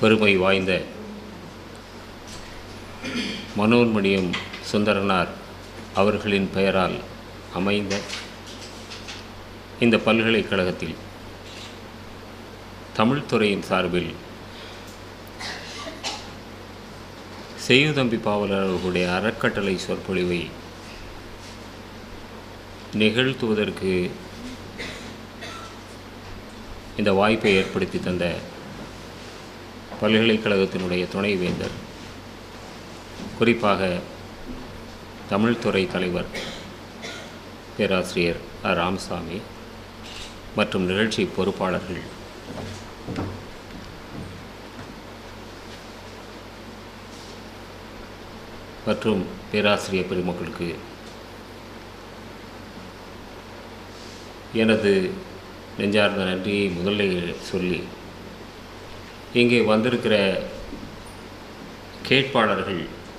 பெருமை வாய்ந்த மனோன்மணியம் சுந்தரனார் அவர்களின் பெயரால் அமைந்த இந்த பல்கலைக்கழகத்தில் தமிழ்துறையின் சார்பில் செய்யுதம்பி பாவலர் அவர்களுடைய அறக்கட்டளை சொற்பொழிவை நிகழ்த்துவதற்கு இந்த வாய்ப்பை ஏற்படுத்தி தந்த பல்கலைக்கழகத்தினுடைய துணைவேந்தர் குறிப்பாக தமிழ்துறை தலைவர் பேராசிரியர் அ ராமசாமி மற்றும் நிகழ்ச்சி பொறுப்பாளர்கள் மற்றும் பேராசிரியர் பெருமக்களுக்கு எனது நெஞ்சார்ந்த நன்றியை முதலில் சொல்லி இங்கே வந்திருக்கிற கேட்பாளர்கள்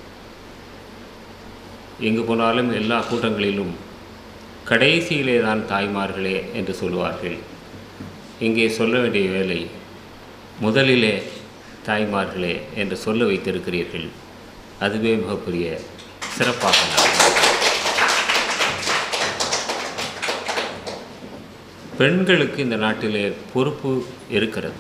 எங்கு போனாலும் எல்லா கூட்டங்களிலும் கடைசியிலே தான் தாய்மார்களே என்று சொல்லுவார்கள் இங்கே சொல்ல வேண்டிய வேலை முதலிலே தாய்மார்களே என்று சொல்ல வைத்திருக்கிறீர்கள் அதுவே மிகப்பெரிய சிறப்பாக நடக்கும் பெண்களுக்கு இந்த நாட்டிலே பொறுப்பு இருக்கிறது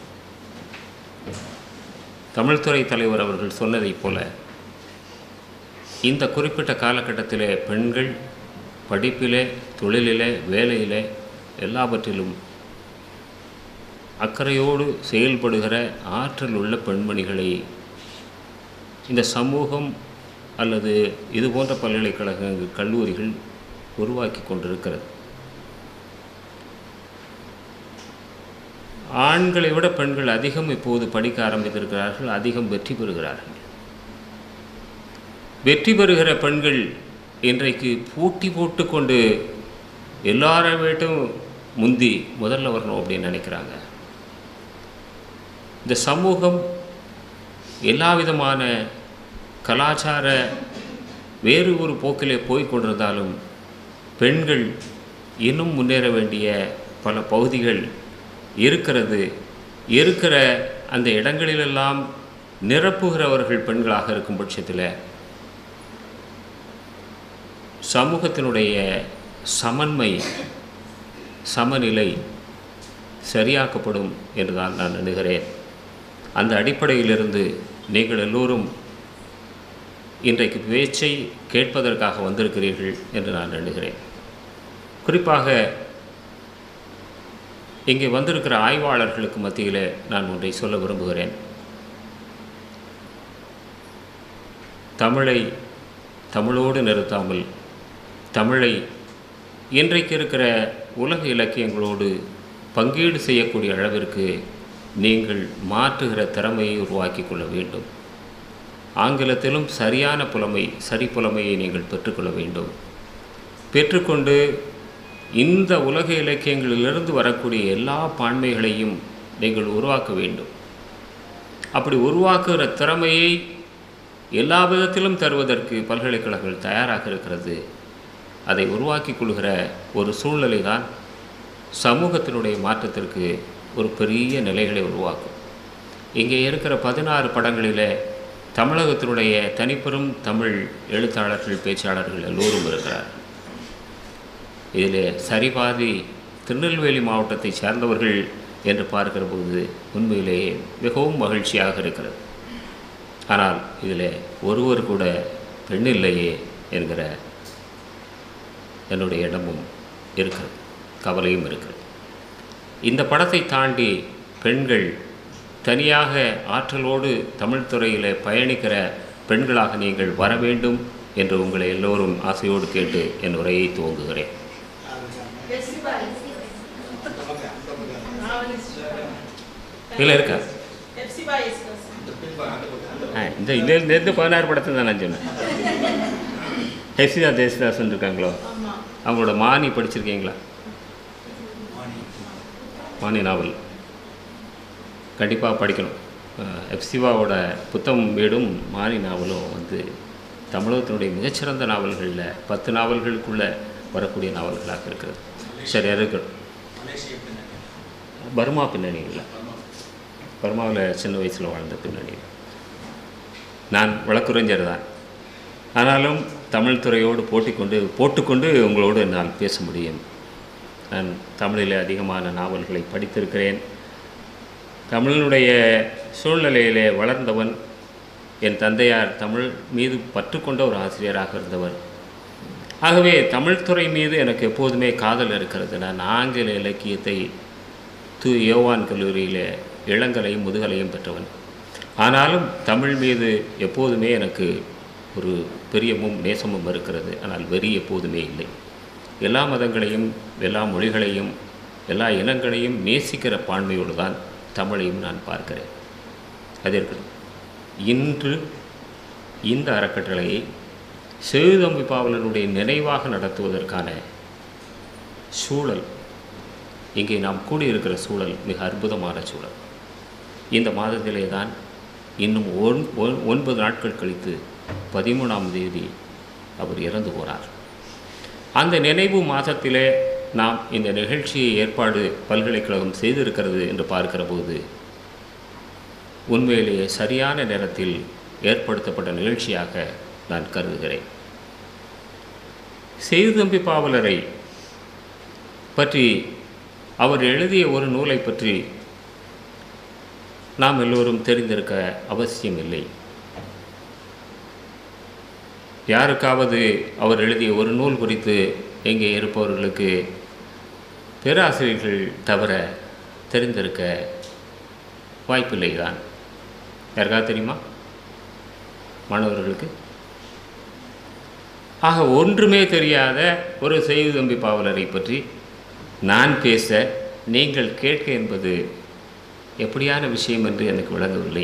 தமிழ்துறை தலைவர் அவர்கள் சொன்னதைப் போல இந்த குறிப்பிட்ட காலகட்டத்திலே பெண்கள் படிப்பிலே தொழிலிலே வேலையிலே எல்லாவற்றிலும் அக்கறையோடு செயல்படுகிற ஆற்றல் உள்ள பெண்மணிகளை இந்த சமூகம் அல்லது இது போன்ற பல்கலைக்கழகங்கள் கல்லூரிகள் உருவாக்கி கொண்டிருக்கிறது ஆண்களை விட பெண்கள் அதிகம் இப்போது படிக்க ஆரம்பித்திருக்கிறார்கள் அதிகம் வெற்றி பெறுகிறார்கள் வெற்றி பெறுகிற பெண்கள் இன்றைக்கு போட்டி போட்டுக்கொண்டு எல்லாரை வீட்டும் முந்தி முதல்ல வரணும் அப்படின்னு நினைக்கிறாங்க இந்த சமூகம் எல்லா விதமான கலாச்சார வேறு ஒரு போக்கிலே போய் கொண்டிருந்தாலும் பெண்கள் இன்னும் முன்னேற வேண்டிய பல பகுதிகள் இருக்கிறது இருக்கிற அந்த இடங்களிலெல்லாம் நிரப்புகிறவர்கள் பெண்களாக இருக்கும் பட்சத்தில் சமூகத்தினுடைய சமன்மை சமநிலை சரியாக்கப்படும் என்றுதான் நான் எண்ணுகிறேன் அந்த அடிப்படையிலிருந்து நீங்கள் எல்லோரும் இன்றைக்கு பேச்சை கேட்பதற்காக வந்திருக்கிறீர்கள் என்று நான் எண்ணுகிறேன் குறிப்பாக இங்கே வந்திருக்கிற ஆய்வாளர்களுக்கு மத்தியில் நான் ஒன்றை சொல்ல விரும்புகிறேன் தமிழை தமிழோடு நிறுத்தாமல் தமிழை இன்றைக்கு இருக்கிற உலக இலக்கியங்களோடு பங்கீடு செய்யக்கூடிய அளவிற்கு நீங்கள் மாற்றுகிற திறமையை உருவாக்கி கொள்ள வேண்டும் ஆங்கிலத்திலும் சரியான புலமை சரி புலமையை நீங்கள் பெற்றுக்கொள்ள வேண்டும் பெற்றுக்கொண்டு இந்த உலக இலக்கியங்களிலிருந்து வரக்கூடிய எல்லா பான்மைகளையும் நீங்கள் உருவாக்க வேண்டும் அப்படி உருவாக்குகிற திறமையை எல்லா விதத்திலும் தருவதற்கு பல்கலைக்கழகங்கள் தயாராக இருக்கிறது அதை உருவாக்கி கொள்கிற ஒரு சூழ்நிலை தான் சமூகத்தினுடைய மாற்றத்திற்கு ஒரு பெரிய நிலைகளை உருவாக்கும் இங்கே இருக்கிற பதினாறு படங்களில் தமிழகத்தினுடைய தனிப்பெரும் தமிழ் எழுத்தாளர்கள் பேச்சாளர்கள் எல்லோரும் இருக்கிறார்கள் இதில் சரிபாதி திருநெல்வேலி மாவட்டத்தை சார்ந்தவர்கள் என்று பார்க்கிற போது உண்மையிலேயே மிகவும் மகிழ்ச்சியாக இருக்கிறது ஆனால் இதில் ஒருவர் கூட பெண் இல்லையே என்கிற என்னுடைய இடமும் இருக்கிறது கவலையும் இருக்கிறது இந்த படத்தை தாண்டி பெண்கள் தனியாக ஆற்றலோடு தமிழ் துறையில் பயணிக்கிற பெண்களாக நீங்கள் வர வேண்டும் என்று உங்களை எல்லோரும் ஆசையோடு கேட்டு என் உரையை துவங்குகிறேன் இதில் இருக்கா ஆ இந்த இதுலேருந்து பதினாறு படத்தை தான் நான் சொன்னேன் ஹெசிதா தேசதாசன் இருக்காங்களோ அவங்களோட மானி படிச்சிருக்கீங்களா மானி நாவல் கண்டிப்பாக படிக்கணும் எப்சிவாவோட புத்தம் வீடும் மானி நாவலும் வந்து தமிழகத்தினுடைய மிகச்சிறந்த நாவல்களில் பத்து நாவல்களுக்குள்ளே வரக்கூடிய நாவல்களாக இருக்கிறது சரி இருக்கட்டும் பர்மா பின்னணி இல்லை பர்மாவில் சின்ன வயசில் வாழ்ந்த பின்னணி நான் வழக்குரைஞர் தான் ஆனாலும் தமிழ் துறையோடு போட்டிக்கொண்டு போட்டுக்கொண்டு உங்களோடு நான் பேச முடியும் நான் தமிழில் அதிகமான நாவல்களை படித்திருக்கிறேன் தமிழினுடைய சூழ்நிலையிலே வளர்ந்தவன் என் தந்தையார் தமிழ் மீது பற்று கொண்ட ஒரு ஆசிரியராக இருந்தவர் ஆகவே தமிழ்துறை மீது எனக்கு எப்போதுமே காதல் இருக்கிறது நான் ஆங்கில இலக்கியத்தை து யோவான் கல்லூரியில் இளங்கலையும் முதுகலையும் பெற்றவன் ஆனாலும் தமிழ் மீது எப்போதுமே எனக்கு ஒரு பிரியமும் நேசமும் இருக்கிறது ஆனால் வெறி எப்போதுமே இல்லை எல்லா மதங்களையும் எல்லா மொழிகளையும் எல்லா இனங்களையும் நேசிக்கிற பான்மையோடு தான் தமிழையும் நான் பார்க்கிறேன் அது இருக்கட்டும் இன்று இந்த அறக்கட்டளையை சேதுதம்பி பாவலருடைய நினைவாக நடத்துவதற்கான சூழல் இங்கே நாம் கூடியிருக்கிற சூழல் மிக அற்புதமான சூழல் இந்த மாதத்திலே தான் இன்னும் ஒன் ஒன்- ஒன்பது நாட்கள் கழித்து பதிமூணாம் தேதி அவர் இறந்து போனார் அந்த நினைவு மாதத்திலே நாம் இந்த நிகழ்ச்சியை ஏற்பாடு பல்கலைக்கழகம் செய்திருக்கிறது என்று பார்க்கிற போது உண்மையிலேயே சரியான நேரத்தில் ஏற்படுத்தப்பட்ட நிகழ்ச்சியாக நான் கருதுகிறேன் செய்தம்பி பாவலரை பற்றி அவர் எழுதிய ஒரு நூலை பற்றி நாம் எல்லோரும் தெரிந்திருக்க அவசியம் இல்லை யாருக்காவது அவர் எழுதிய ஒரு நூல் குறித்து இங்கே இருப்பவர்களுக்கு பேராசிரியர்கள் தவிர தெரிந்திருக்க வாய்ப்பில்லை தான் யாருக்காவது தெரியுமா மாணவர்களுக்கு ஆக ஒன்றுமே தெரியாத ஒரு செய்தி தம்பி பாவலரை பற்றி நான் பேச நீங்கள் கேட்க என்பது எப்படியான விஷயம் என்று எனக்கு விளங்கவில்லை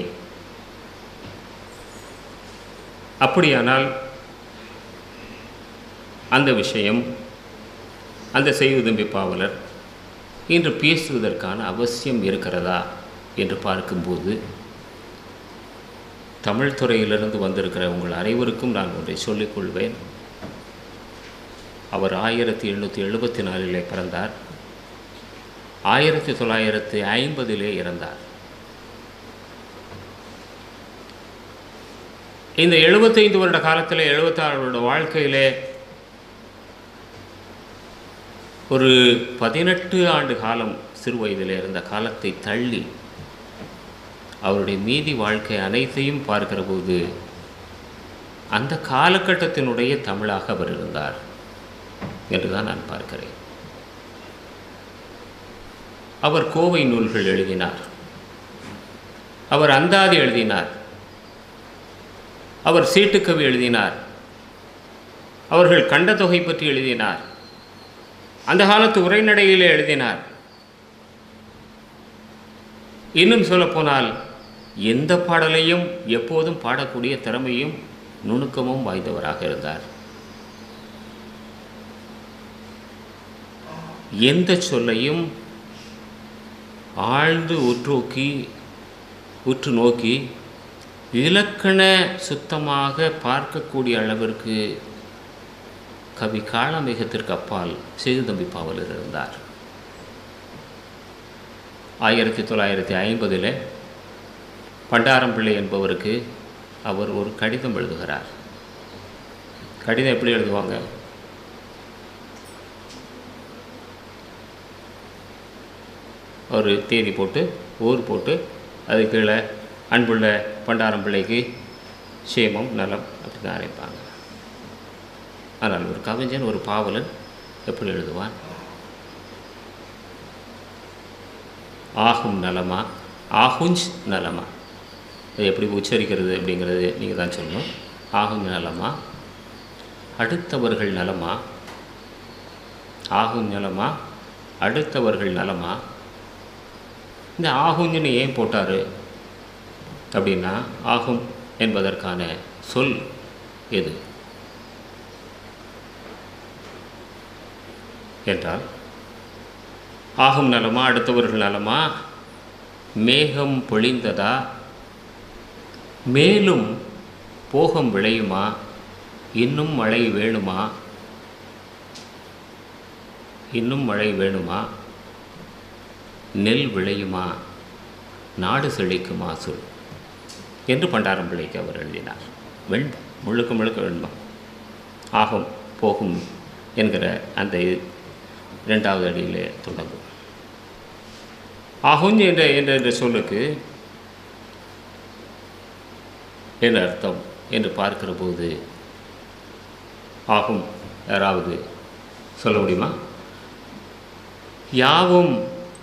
அப்படியானால் அந்த விஷயம் அந்த செய்வதம்பி பாவலர் இன்று பேசுவதற்கான அவசியம் இருக்கிறதா என்று பார்க்கும்போது தமிழ் துறையிலிருந்து வந்திருக்கிற உங்கள் அனைவருக்கும் நான் ஒன்றை சொல்லிக்கொள்வேன் அவர் ஆயிரத்தி எண்ணூற்றி எழுபத்தி நாலிலே பிறந்தார் ஆயிரத்தி தொள்ளாயிரத்தி ஐம்பதிலே இறந்தார் இந்த எழுபத்தைந்து வருட காலத்தில் எழுபத்தாறு வருட வாழ்க்கையிலே ஒரு பதினெட்டு ஆண்டு காலம் சிறு வயதில் இருந்த காலத்தை தள்ளி அவருடைய மீதி வாழ்க்கை அனைத்தையும் பார்க்கிற போது அந்த காலகட்டத்தினுடைய தமிழாக அவர் இருந்தார் என்று தான் நான் பார்க்கிறேன் அவர் கோவை நூல்கள் எழுதினார் அவர் அந்தாதி எழுதினார் அவர் சீட்டுக்கவி எழுதினார் அவர்கள் கண்ட தொகை பற்றி எழுதினார் அந்த காலத்து உரைநடையிலே எழுதினார் இன்னும் சொல்லப்போனால் எந்த பாடலையும் எப்போதும் பாடக்கூடிய திறமையும் நுணுக்கமும் வாய்ந்தவராக இருந்தார் எந்த சொல்லையும் ஆழ்ந்து உற்றோக்கி உற்று நோக்கி இலக்கண சுத்தமாக பார்க்கக்கூடிய அளவிற்கு கவி காளமேகத்திற்கு அப்பால் சேதுதம்பி பாவலர் இருந்தார் ஆயிரத்தி தொள்ளாயிரத்தி ஐம்பதில் பண்டாரம்பிள்ளை என்பவருக்கு அவர் ஒரு கடிதம் எழுதுகிறார் கடிதம் எப்படி எழுதுவாங்க ஒரு தேதி போட்டு ஊர் போட்டு அது கீழே அன்புள்ள பண்டாரம்பிள்ளைக்கு சேமம் நலம் அப்படி தான் அழைப்பாங்க ஆனால் ஒரு கவிஞன் ஒரு பாவலன் எப்படி எழுதுவான் ஆகும் நலமா ஆகுஞ்ச் நலமா அது எப்படி உச்சரிக்கிறது அப்படிங்கிறது நீங்கள் தான் சொல்லணும் ஆகும் நலமா அடுத்தவர்கள் நலமா ஆகும் நலமா அடுத்தவர்கள் நலமா இந்த ஆகுஞ்சுன்னு ஏன் போட்டார் அப்படின்னா ஆகும் என்பதற்கான சொல் எது என்றால் ஆகும் நலமா அடுத்தவர்கள் நலமா மேகம் பொழிந்ததா மேலும் போகம் விளையுமா இன்னும் மழை வேணுமா இன்னும் மழை வேணுமா நெல் விளையுமா நாடு செழிக்குமா சொல் என்று பண்டாரம் பிள்ளைக்கு அவர் எழுதினார் வெண்பம் முழுக்க முழுக்க வெண்பம் ஆகும் போகும் என்கிற அந்த இரண்டாவது அடியிலே தொடங்கும் ஆகும் என்ற என்ற என்ற சொல்லுக்கு என்ன அர்த்தம் என்று பார்க்கிற போது ஆகும் யாராவது சொல்ல முடியுமா யாவும்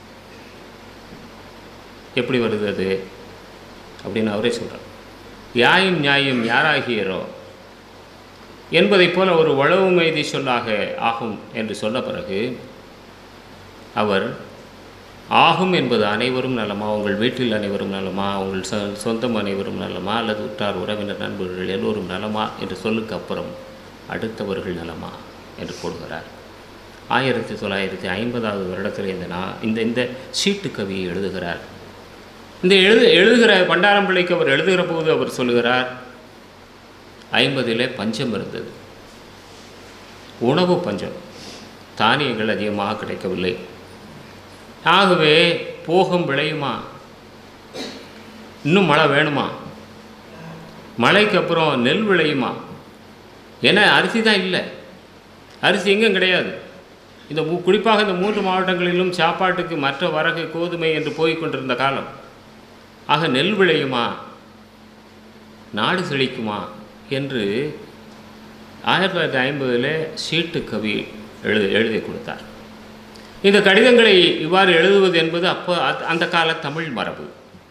எப்படி வருது அது அப்படின்னு அவரே சொல்கிறார் யாயும் நியாயம் யாராகியரோ என்பதைப் போல ஒரு வளவு மைதி சொல்லாக ஆகும் என்று சொன்ன பிறகு அவர் ஆகும் என்பது அனைவரும் நலமா உங்கள் வீட்டில் அனைவரும் நலமா உங்கள் சொ சொந்தம் அனைவரும் நலமா அல்லது உற்றார் உறவினர் நண்பர்கள் எல்லோரும் நலமா என்று சொல்லுக்கு அப்புறம் அடுத்தவர்கள் நலமா என்று போடுகிறார் ஆயிரத்தி தொள்ளாயிரத்தி ஐம்பதாவது வருடத்தில் இந்த நா இந்த இந்த சீட்டு கவியை எழுதுகிறார் இந்த எழுது எழுதுகிற பண்டாரம் பிள்ளைக்கு அவர் எழுதுகிற போது அவர் சொல்லுகிறார் ஐம்பதிலே பஞ்சம் இருந்தது உணவு பஞ்சம் தானியங்கள் அதிகமாக கிடைக்கவில்லை ஆகவே போகம் விளையுமா இன்னும் மழை வேணுமா மழைக்கு அப்புறம் நெல் விளையுமா ஏன்னா அரிசி தான் இல்லை அரிசி எங்கும் கிடையாது இந்த மூ குறிப்பாக இந்த மூன்று மாவட்டங்களிலும் சாப்பாட்டுக்கு மற்ற வரகு கோதுமை என்று போய் கொண்டிருந்த காலம் ஆக நெல் விளையுமா நாடு செழிக்குமா என்று ஆயிரத்தி தொள்ளாயிரத்தி ஐம்பதில் சீட்டு கவி எழுதி எழுதி கொடுத்தார் இந்த கடிதங்களை இவ்வாறு எழுதுவது என்பது அப்போ அத்- அந்த கால தமிழ் மரபு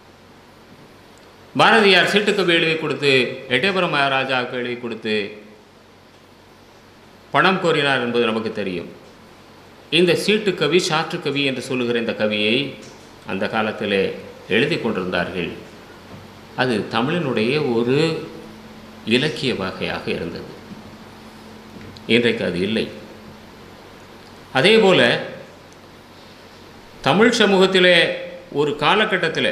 பாரதியார் சீட்டுக்கவி எழுதி கொடுத்து எட்டயபுரம் மகாராஜாவுக்கு எழுதி கொடுத்து பணம் கோரினார் என்பது நமக்கு தெரியும் இந்த சீட்டுக்கவி சாற்றுக்கவி என்று சொல்லுகிற இந்த கவியை அந்த காலத்திலே எழுதி கொண்டிருந்தார்கள் அது தமிழினுடைய ஒரு இலக்கிய வகையாக இருந்தது இன்றைக்கு அது இல்லை அதே போல தமிழ் சமூகத்திலே ஒரு காலகட்டத்தில்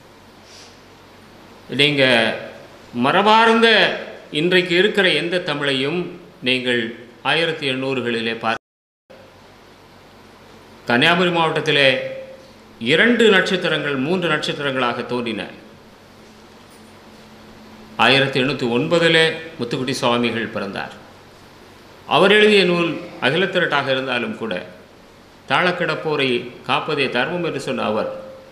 நீங்கள் மரபார்ந்த இன்றைக்கு இருக்கிற எந்த தமிழையும் நீங்கள் ஆயிரத்தி எண்ணூறுகளிலே பார்க்க கன்னியாகுமரி மாவட்டத்திலே இரண்டு நட்சத்திரங்கள் மூன்று நட்சத்திரங்களாக தோன்றின ஆயிரத்தி எண்ணூற்றி ஒன்பதில் முத்துக்குட்டி சுவாமிகள் பிறந்தார் அவர் எழுதிய நூல் அகிலத்திரட்டாக இருந்தாலும் கூட தாளக்கிடப்போரை காப்பதே தர்மம் என்று சொன்ன அவர்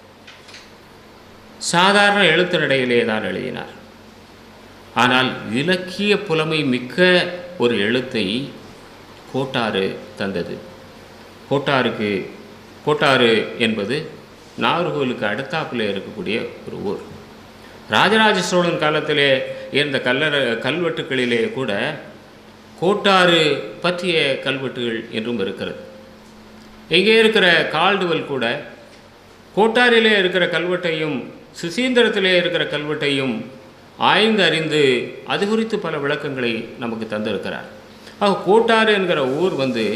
சாதாரண எழுத்து நடையிலே தான் எழுதினார் ஆனால் இலக்கிய புலமை மிக்க ஒரு எழுத்தை கோட்டாறு தந்தது கோட்டாருக்கு கோட்டாறு என்பது நாகர்கோவிலுக்கு அடுத்தாப்பில் இருக்கக்கூடிய ஒரு ஊர் ராஜராஜ சோழன் காலத்திலே இருந்த கல்லற கல்வெட்டுகளிலே கூட கோட்டாறு பற்றிய கல்வெட்டுகள் என்றும் இருக்கிறது இங்கே இருக்கிற கால்டுவல் கூட கோட்டாரிலே இருக்கிற கல்வெட்டையும் சுசீந்திரத்திலே இருக்கிற கல்வெட்டையும் ஆய்ந்து அறிந்து அது குறித்து பல விளக்கங்களை நமக்கு தந்திருக்கிறார் ஆக கோட்டாறு என்கிற ஊர் வந்து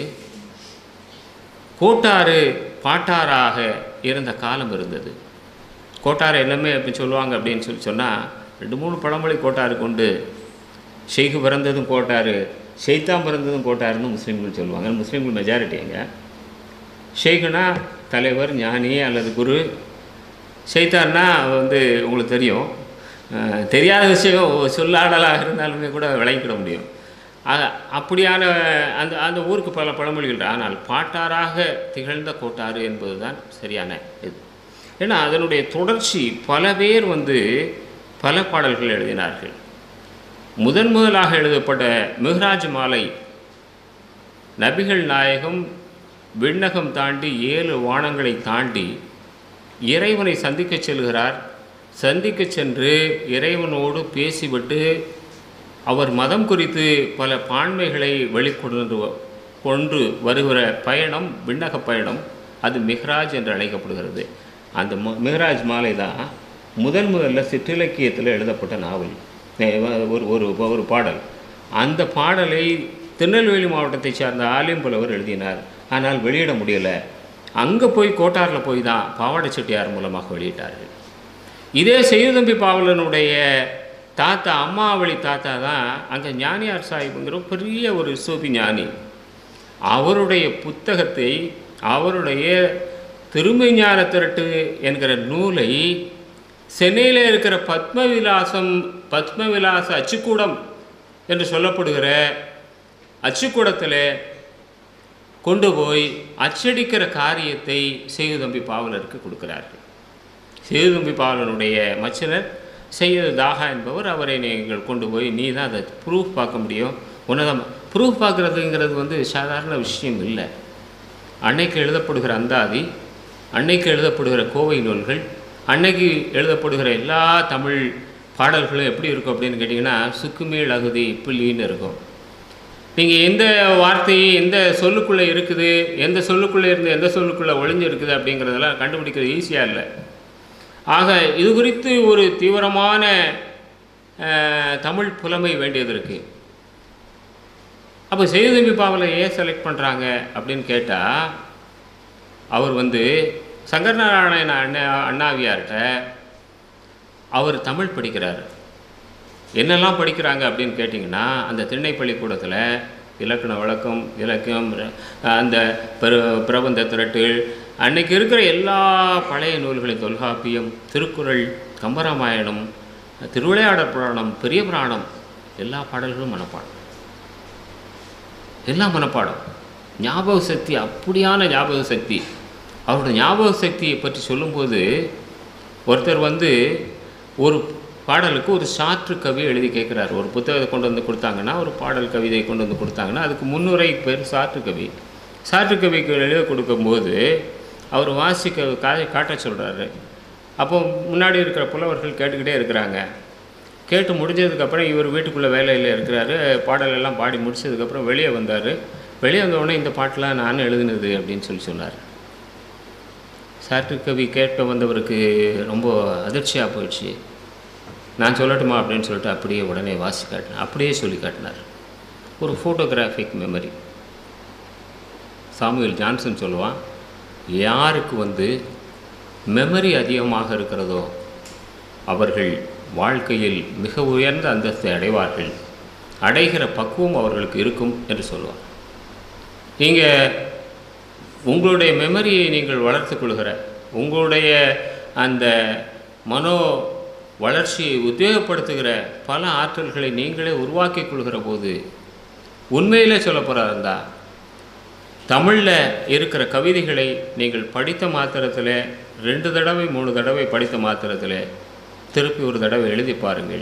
கோட்டாறு பாட்டாராக இருந்த காலம் இருந்தது கோட்டாறு எல்லாமே அப்படி சொல்லுவாங்க அப்படின்னு சொல்லி சொன்னால் ரெண்டு மூணு பழமொழி கோட்டாறு கொண்டு ஷெய்கு பிறந்ததும் கோட்டாறு ஷெய்தான் பிறந்ததும் கோட்டாருன்னு முஸ்லீம்கள் சொல்லுவாங்க முஸ்லீம்கள் மெஜாரிட்டி எங்க ஷெய்குனா தலைவர் ஞானி அல்லது குரு ஷெய்தான்னா வந்து உங்களுக்கு தெரியும் அஹ், தெரியாத விஷயம் சொல்லாடலாக இருந்தாலுமே கூட விளங்கிக்கிட முடியும் அ- அப்படியான அந்த அந்த ஊருக்கு பல பழமொழிகள் ஆனால் பாட்டாராக திகழ்ந்த கோட்டாறு என்பதுதான் சரியான இது ஏன்னா அதனுடைய தொடர்ச்சி பல பேர் வந்து பல பாடல்கள் எழுதினார்கள் முதன் முதலாக எழுதப்பட்ட மிஹ்ராஜ் மாலை நபிகள் நாயகம் விண்ணகம் தாண்டி ஏழு வானங்களை தாண்டி இறைவனை சந்திக்கச் செல்கிறார் சந்திக்கச் சென்று இறைவனோடு பேசிவிட்டு அவர் மதம் குறித்து பல பான்மைகளை வெளிக்கொண்டு வ- கொண்டு வருகிற பயணம் விண்ணக பயணம் அது மிஹ்ராஜ் என்று அழைக்கப்படுகிறது அந்த மு- மிஹ்ராஜ் மாலை தான் முதல் முதல்ல சிற்றிலக்கியத்தில் எழுதப்பட்ட நாவல் அஹ் ஒரு ஒரு ஒரு பாடல் அந்த பாடலை திருநெல்வேலி மாவட்டத்தைச் சார்ந்த ஆலிம் புலவர் எழுதினார் ஆனால் வெளியிட முடியலை அங்கே போய் கோட்டாரில் போய் தான் பாவாடை செட்டியார் மூலமாக வெளியிட்டார்கள் இதே செய்யுதம்பி பாவலனுடைய தாத்தா அம்மாவளி தாத்தா தான் அங்கே ஞானியார் சாஹிப்ங்கிற பெரிய ஒரு சூபி ஞானி அவருடைய புத்தகத்தை அவருடைய திருமை ஞான திரட்டு என்கிற நூலை சென்னையில் இருக்கிற பத்மவிலாசம் பத்மவிலாச அச்சுக்கூடம் என்று சொல்லப்படுகிற அச்சுக்கூடத்தில் கொண்டு போய் அச்சடிக்கிற காரியத்தை செய்யுதம்பி பாவலருக்கு கொடுக்கிறார்கள் செய்யுதம்பி பாவலனுடைய மச்சனர் செய்யது தாகா என்பவர் அவரை நீங்கள் கொண்டு போய் நீ தான் அதை ப்ரூஃப் பார்க்க முடியும் உன்னதம் ப்ரூஃப் பார்க்குறதுங்கிறது வந்து சாதாரண விஷயம் இல்லை அன்னைக்கு எழுதப்படுகிற அந்தாதி அன்னைக்கு எழுதப்படுகிற கோவை நூல்கள் அன்னைக்கு எழுதப்படுகிற எல்லா தமிழ் பாடல்களும் எப்படி இருக்கும் அப்படின்னு கேட்டிங்கன்னா சுக்குமேல் அகுதி புள்ளின்னு இருக்கும் நீங்கள் எந்த வார்த்தை எந்த சொல்லுக்குள்ளே இருக்குது எந்த சொல்லுக்குள்ளே இருந்து எந்த சொல்லுக்குள்ளே ஒளிஞ்சு இருக்குது அப்படிங்கிறதெல்லாம் கண்டுபிடிக்கிறது ஈஸியாக இல்லை ஆக இது குறித்து ஒரு தீவிரமான அஹ், தமிழ் புலமை வேண்டியது இருக்குது அப்போ செய்தம்பி பாவலை ஏன் செலக்ட் பண்ணுறாங்க அப்படின்னு கேட்டால் அவர் வந்து சங்கரநாராயண அண்ணா அண்ணாவியார்கிட்ட அவர் தமிழ் படிக்கிறார் என்னெல்லாம் படிக்கிறாங்க அப்படின்னு கேட்டிங்கன்னா அந்த திண்ணை பள்ளிக்கூடத்தில் இலக்கண விளக்கம் இலக்கியம் ர- அந்த பிர பிரபந்த திரட்டுகள் அன்னைக்கு இருக்கிற எல்லா பழைய நூல்களையும் தொல்காப்பியம் திருக்குறள் கம்பராமாயணம் திருவிளையாடற் புராணம் பெரிய புராணம் எல்லா பாடல்களும் மனப்பாடம் எல்லாம் மனப்பாடம் ஞாபக சக்தி அப்படியான ஞாபக சக்தி அவரோட ஞாபக சக்தியை பற்றி சொல்லும்போது ஒருத்தர் வந்து ஒரு பாடலுக்கு ஒரு சாற்று கவி எழுதி கேட்குறாரு ஒரு புத்தகத்தை கொண்டு வந்து கொடுத்தாங்கன்னா ஒரு பாடல் கவிதையை கொண்டு வந்து கொடுத்தாங்கன்னா அதுக்கு முன்னுரை பேர் சாற்று கவி சாற்று கவிக்கு எழுத கொடுக்கும்போது அவர் வாசிக்க கா காட்ட சொல்கிறாரு அப்போ முன்னாடி இருக்கிற புலவர்கள் கேட்டுக்கிட்டே இருக்கிறாங்க கேட்டு முடிஞ்சதுக்கப்புறம் இவர் வீட்டுக்குள்ளே வேலையில் இருக்கிறாரு பாடல் எல்லாம் பாடி முடிச்சதுக்கப்புறம் வெளியே வந்தார் வெளியே வந்த உடனே இந்த பாட்டெலாம் நான் எழுதினது அப்படின்னு சொல்லி சொன்னார் சாற்று கவி கேட்க வந்தவருக்கு ரொம்ப அதிர்ச்சியாக போயிடுச்சு நான் சொல்லட்டுமா அப்படின்னு சொல்லிட்டு அப்படியே உடனே வாசி காட்டினேன் அப்படியே சொல்லி காட்டினார் ஒரு ஃபோட்டோகிராஃபிக் மெமரி சாமுவேல் ஜான்சன் சொல்லுவான் யாருக்கு வந்து மெமரி அதிகமாக இருக்கிறதோ அவர்கள் வாழ்க்கையில் மிக உயர்ந்த அந்தஸ்தை அடைவார்கள் அடைகிற பக்குவம் அவர்களுக்கு இருக்கும் என்று சொல்லுவார் நீங்கள் உங்களுடைய மெமரியை நீங்கள் வளர்த்துக் கொள்கிற உங்களுடைய அந்த மனோ வளர்ச்சியை உத்வேகப்படுத்துகிற பல ஆற்றல்களை நீங்களே உருவாக்கிக் கொள்கிற போது உண்மையிலே சொல்ல போகிறதா தமிழில் இருக்கிற கவிதைகளை நீங்கள் படித்த மாத்திரத்தில் ரெண்டு தடவை மூணு தடவை படித்த மாத்திரத்தில் திருப்பி ஒரு தடவை எழுதி பாருங்கள்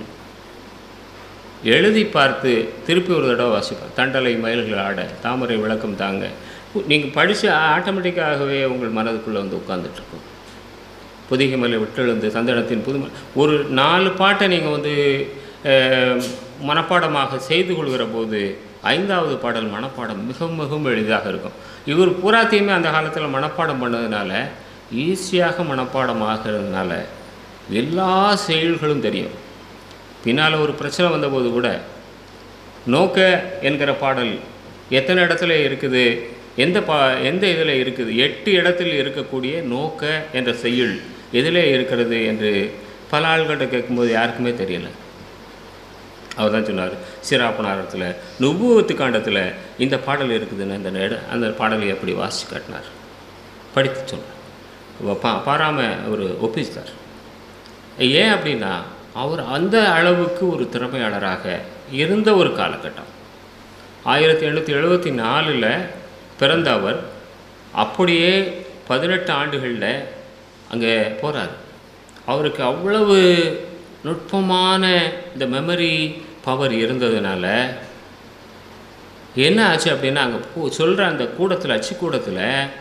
எழுதி பார்த்து திருப்பி ஒரு தடவை வாசிப்பார் தண்டலை மயில்கள் ஆட தாமரை விளக்கம் தாங்க நீங்கள் படித்து ஆட்டோமேட்டிக்காகவே உங்கள் மனதுக்குள்ளே வந்து உட்கார்ந்துட்டுருக்கும் புதிய மலை விட்டெழுந்து சந்தனத்தின் புதுமை ஒரு நாலு பாட்டை நீங்கள் வந்து அஹ், மனப்பாடமாக செய்து கொள்கிற போது ஐந்தாவது பாடல் மனப்பாடம் மிக மிகவும் எளிதாக இருக்கும் இவர் பூராத்தையுமே அந்த காலத்தில் மனப்பாடம் பண்ணதுனால ஈஸியாக மனப்பாடம் ஆகிறதுனால எல்லா செயல்களும் தெரியும் பின்னால் ஒரு பிரச்சனை வந்தபோது கூட நோக்க என்கிற பாடல் எத்தனை இடத்துல இருக்குது எந்த பா எந்த இதில் இருக்குது எட்டு இடத்தில் இருக்கக்கூடிய நோக்க என்ற செய்யுள் எதிலே இருக்கிறது என்று பல ஆள்கிட்ட கேட்கும்போது யாருக்குமே தெரியல அவர் தான் சொன்னார் சிராப்பனாரத்தில் நுபுவத்து காண்டத்தில் இந்த பாடல் இருக்குதுன்னு அந்த இட அந்த பாடலை எப்படி வாசித்து காட்டினார் படித்து சொன்னார் பா பாராமல் அவர் ஒப்பிச்சார் ஏன் அப்படின்னா அவர் அந்த அளவுக்கு ஒரு திறமையாளராக இருந்த ஒரு காலகட்டம் ஆயிரத்தி எண்ணூற்றி எழுபத்தி நாலில் பிறந்த அவர் அப்படியே பதினெட்டு ஆண்டுகளில் அங்கே போகிறார் அவருக்கு அவ்வளவு நுட்பமான இந்த மெமரி பவர் இருந்ததுனால என்ன ஆச்சு அப்படின்னா அங்கே பூ சொல்கிற அந்த கூடத்தில் அச்சு கூடத்தில்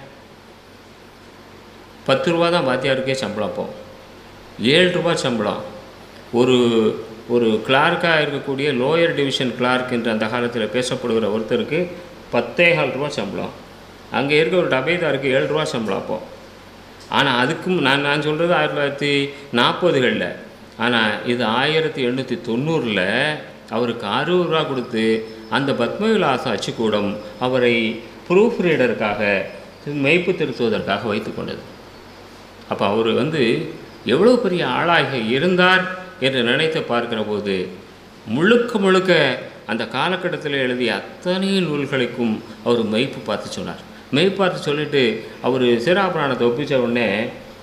பத்து ரூபா தான் வாத்தியாருக்கே சம்பளம் அப்போ ஏழு ரூபா சம்பளம் ஒரு ஒரு கிளார்க்காக இருக்கக்கூடிய லோயர் டிவிஷன் கிளார்க் என்று அந்த காலத்தில் பேசப்படுகிற ஒருத்தருக்கு பத்தேகால் ரூபா சம்பளம் அங்கே இருக்க ஒரு டபேதாருக்கு ஏழு ரூபா சம்பளம் அப்போ ஆனால் அதுக்கும் நான் நான் சொல்கிறது ஆயிரத்தி தொள்ளாயிரத்தி நாற்பதுகளில் ஆனால் இது ஆயிரத்தி எண்ணூற்றி தொண்ணூறில் அவருக்கு அறுபது ரூபா கொடுத்து அந்த பத்மவிலாச அச்சுக்கூடம் அவரை ப்ரூஃப் ரீடருக்காக மெய்ப்பு திருத்துவதற்காக வைத்து கொண்டது அப்போ அவர் வந்து எவ்வளோ பெரிய ஆளாக இருந்தார் என்று நினைத்து பார்க்கிற போது முழுக்க முழுக்க அந்த காலகட்டத்தில் எழுதிய அத்தனை நூல்களுக்கும் அவர் மெய்ப்பு பார்த்து சொன்னார் மெய் பார்த்து சொல்லிட்டு அவர் சிராபுராணத்தை ஒப்பிச்ச உடனே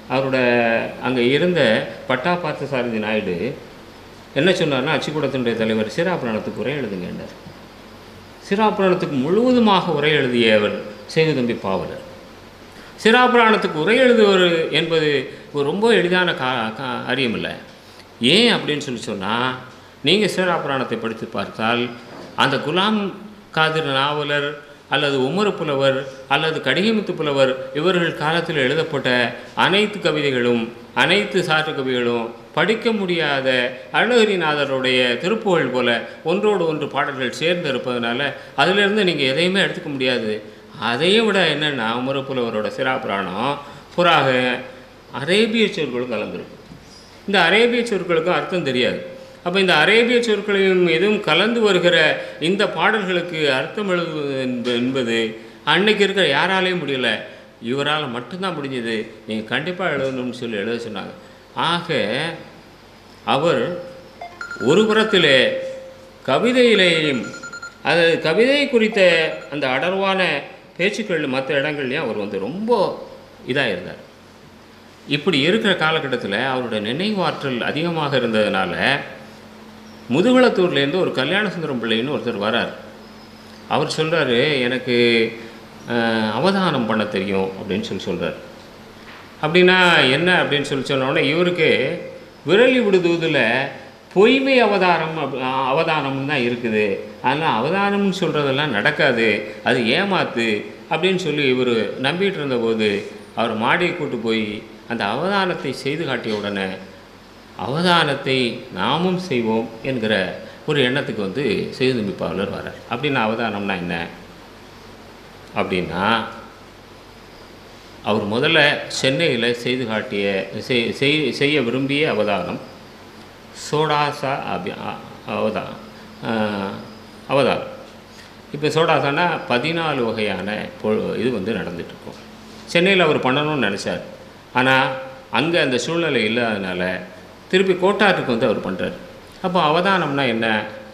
அவரோட அங்கே இருந்த பட்டா பார்த்தசாரதி நாயுடு என்ன சொன்னார்னா அச்சுக்கூடத்தினுடைய தலைவர் சிராபுராணத்துக்கு உரை எழுதுங்கன்றார் சிராபுராணத்துக்கு முழுவதுமாக உரை எழுதியவர் சேகுதம்பி பாவலர் சிராபுராணத்துக்கு உரை எழுதுவர் என்பது ஒரு ரொம்ப எளிதான கா கா அறியமில்லை ஏன் அப்படின்னு சொல்லி சொன்னால் நீங்கள் சிராபுராணத்தை படித்து பார்த்தால் அந்த குலாம் காதிர் நாவலர் அல்லது உமரு புலவர் அல்லது கடிகமுத்து புலவர் இவர்கள் காலத்தில் எழுதப்பட்ட அனைத்து கவிதைகளும் அனைத்து சாற்று கவிகளும் படிக்க முடியாத அருணகிரிநாதருடைய திருப்புகழ் போல ஒன்றோடு ஒன்று பாடல்கள் சேர்ந்து இருப்பதனால அதிலிருந்து நீங்கள் எதையுமே எடுத்துக்க முடியாது அதையும் விட என்னென்னா உமரு புலவரோட சிராபுராணம் புறாக அரேபிய சொற்களும் கலந்துருக்கும் இந்த அரேபிய சொற்களுக்கும் அர்த்தம் தெரியாது அப்போ இந்த அரேபிய சொற்களையும் எதுவும் கலந்து வருகிற இந்த பாடல்களுக்கு அர்த்தம் எழுதுவது என்ப- என்பது அன்னைக்கு இருக்கிற யாராலையும் முடியல இவரால் மட்டும்தான் முடிஞ்சது நீங்கள் கண்டிப்பாக எழுதணும்னு சொல்லி எழுத சொன்னாங்க ஆக அவர் ஒரு புறத்திலே கவிதையிலேயும் அது கவிதை குறித்த அந்த அடர்வான பேச்சுக்கள் மற்ற இடங்கள்லையும் அவர் வந்து ரொம்ப இதாக இருந்தார் இப்படி இருக்கிற காலகட்டத்தில் அவரோட நினைவாற்றல் அதிகமாக இருந்ததுனால முதுகுளத்தூர்லேருந்து ஒரு கல்யாண சுந்தரம் பிள்ளைன்னு ஒருத்தர் வரார் அவர் சொல்கிறாரு எனக்கு அஹ், அவதானம் பண்ண தெரியும் அப்படின்னு சொல்லி சொல்கிறார் அப்படின்னா என்ன அப்படின்னு சொல்லி சொன்ன உடனே இவருக்கு விரலி விடுதூதில் பொய்மை அவதாரம் அப்- அஹ், அவதானம்னு தான் இருக்குது அதனால் அவதானம்னு சொல்கிறதெல்லாம் நடக்காது அது ஏமாத்து அப்படின்னு சொல்லி இவர் நம்பிட்டு இருந்தபோது அவர் மாடியை கூட்டு போய் அந்த அவதானத்தை செய்து காட்டிய உடனே அவதானத்தை நாமும் செய்வோம் என்கிற ஒரு எண்ணத்துக்கு வந்து செய்துமிப்பாளர் வரார் அப்படின்னா அவதானம்னா என்ன அப்படின்னா அவர் முதல்ல சென்னையில் செய்து காட்டிய செய்- செய்- செய்ய விரும்பிய அவதானம் சோடாசா அபி அ- அவதா ஆஹ், அவதாரம் இப்போ சோடாசானா பதினாலு வகையான பொ- இது வந்து நடந்துட்டுருக்கும் சென்னையில் அவர் பண்ணணும்னு நினச்சார் ஆனால் அங்கே அந்த சூழ்நிலை இல்லாதனால திருப்பி கோட்டாற்றுக்கு வந்து அவர் பண்ணுறார் அப்போ அவதானம்னா என்ன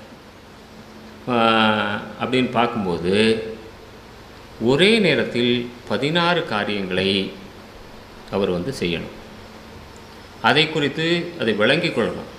ஆஹ், அப்படின்னு பார்க்கும்போது ஒரே நேரத்தில் பதினாறு காரியங்களை அவர் வந்து செய்யணும் அதை குறித்து அதை விளங்கிக் கொள்ளணும்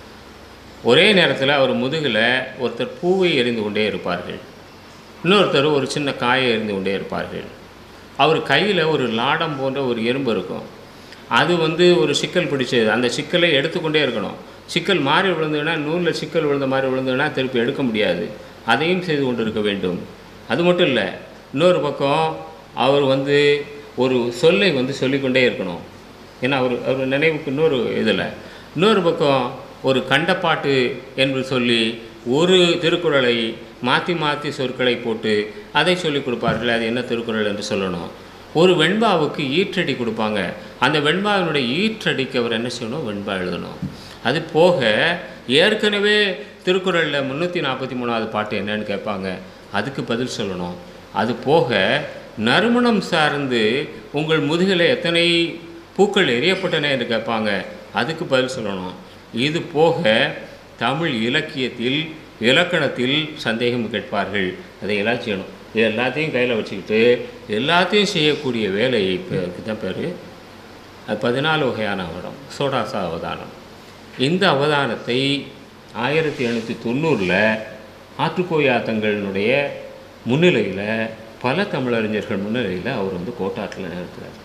ஒரே நேரத்தில் அவர் முதுகில் ஒருத்தர் பூவை எறிந்து கொண்டே இருப்பார்கள் இன்னொருத்தர் ஒரு சின்ன காயை எறிந்து கொண்டே இருப்பார்கள் அவர் கையில் ஒரு லாடம் போன்ற ஒரு எறும்பு இருக்கும் அது வந்து ஒரு சிக்கல் பிடிச்சது அந்த சிக்கலை எடுத்துக்கொண்டே இருக்கணும் சிக்கல் மாறி விழுந்ததுன்னா நூலில் சிக்கல் விழுந்த மாதிரி விழுந்ததுன்னா திருப்பி எடுக்க முடியாது அதையும் செய்து கொண்டு இருக்க வேண்டும் அது மட்டும் இல்லை இன்னொரு பக்கம் அவர் வந்து ஒரு சொல்லை வந்து சொல்லிக்கொண்டே இருக்கணும் ஏன்னா அவர் அவர் நினைவுக்கு இன்னொரு இதில் இன்னொரு பக்கம் ஒரு கண்டப்பாட்டு என்று சொல்லி ஒரு திருக்குறளை மாற்றி மாற்றி சொற்களை போட்டு அதை சொல்லிக் கொடுப்பார்கள் அது என்ன திருக்குறள் என்று சொல்லணும் ஒரு வெண்பாவுக்கு ஈற்றடி கொடுப்பாங்க அந்த வெண்பாவினுடைய ஈற்றடிக்கு அவர் என்ன செய்யணும் வெண்பா எழுதணும் அது போக ஏற்கனவே திருக்குறளில் முந்நூற்றி நாற்பத்தி மூணாவது பாட்டு என்னன்னு கேட்பாங்க அதுக்கு பதில் சொல்லணும் அது போக நறுமணம் சார்ந்து உங்கள் முதுகில் எத்தனை பூக்கள் எரியப்பட்டன என்று கேட்பாங்க அதுக்கு பதில் சொல்லணும் இது போக தமிழ் இலக்கியத்தில் இலக்கணத்தில் சந்தேகம் கேட்பார்கள் அதை எல்லாம் செய்யணும் இது எல்லாத்தையும் கையில் வச்சுக்கிட்டு எல்லாத்தையும் செய்யக்கூடிய வேலையை பேருக்கு தான் பேர் அது பதினாலு வகையான அவடம் சோடாசா அவதானம் இந்த அவதானத்தை ஆயிரத்தி எழுநூற்றி தொண்ணூறில் ஆற்றுக்கோயாத்தங்களினுடைய முன்னிலையில் பல தமிழறிஞர்கள் முன்னிலையில் அவர் வந்து கோட்டாற்றில் நிறுத்துறார்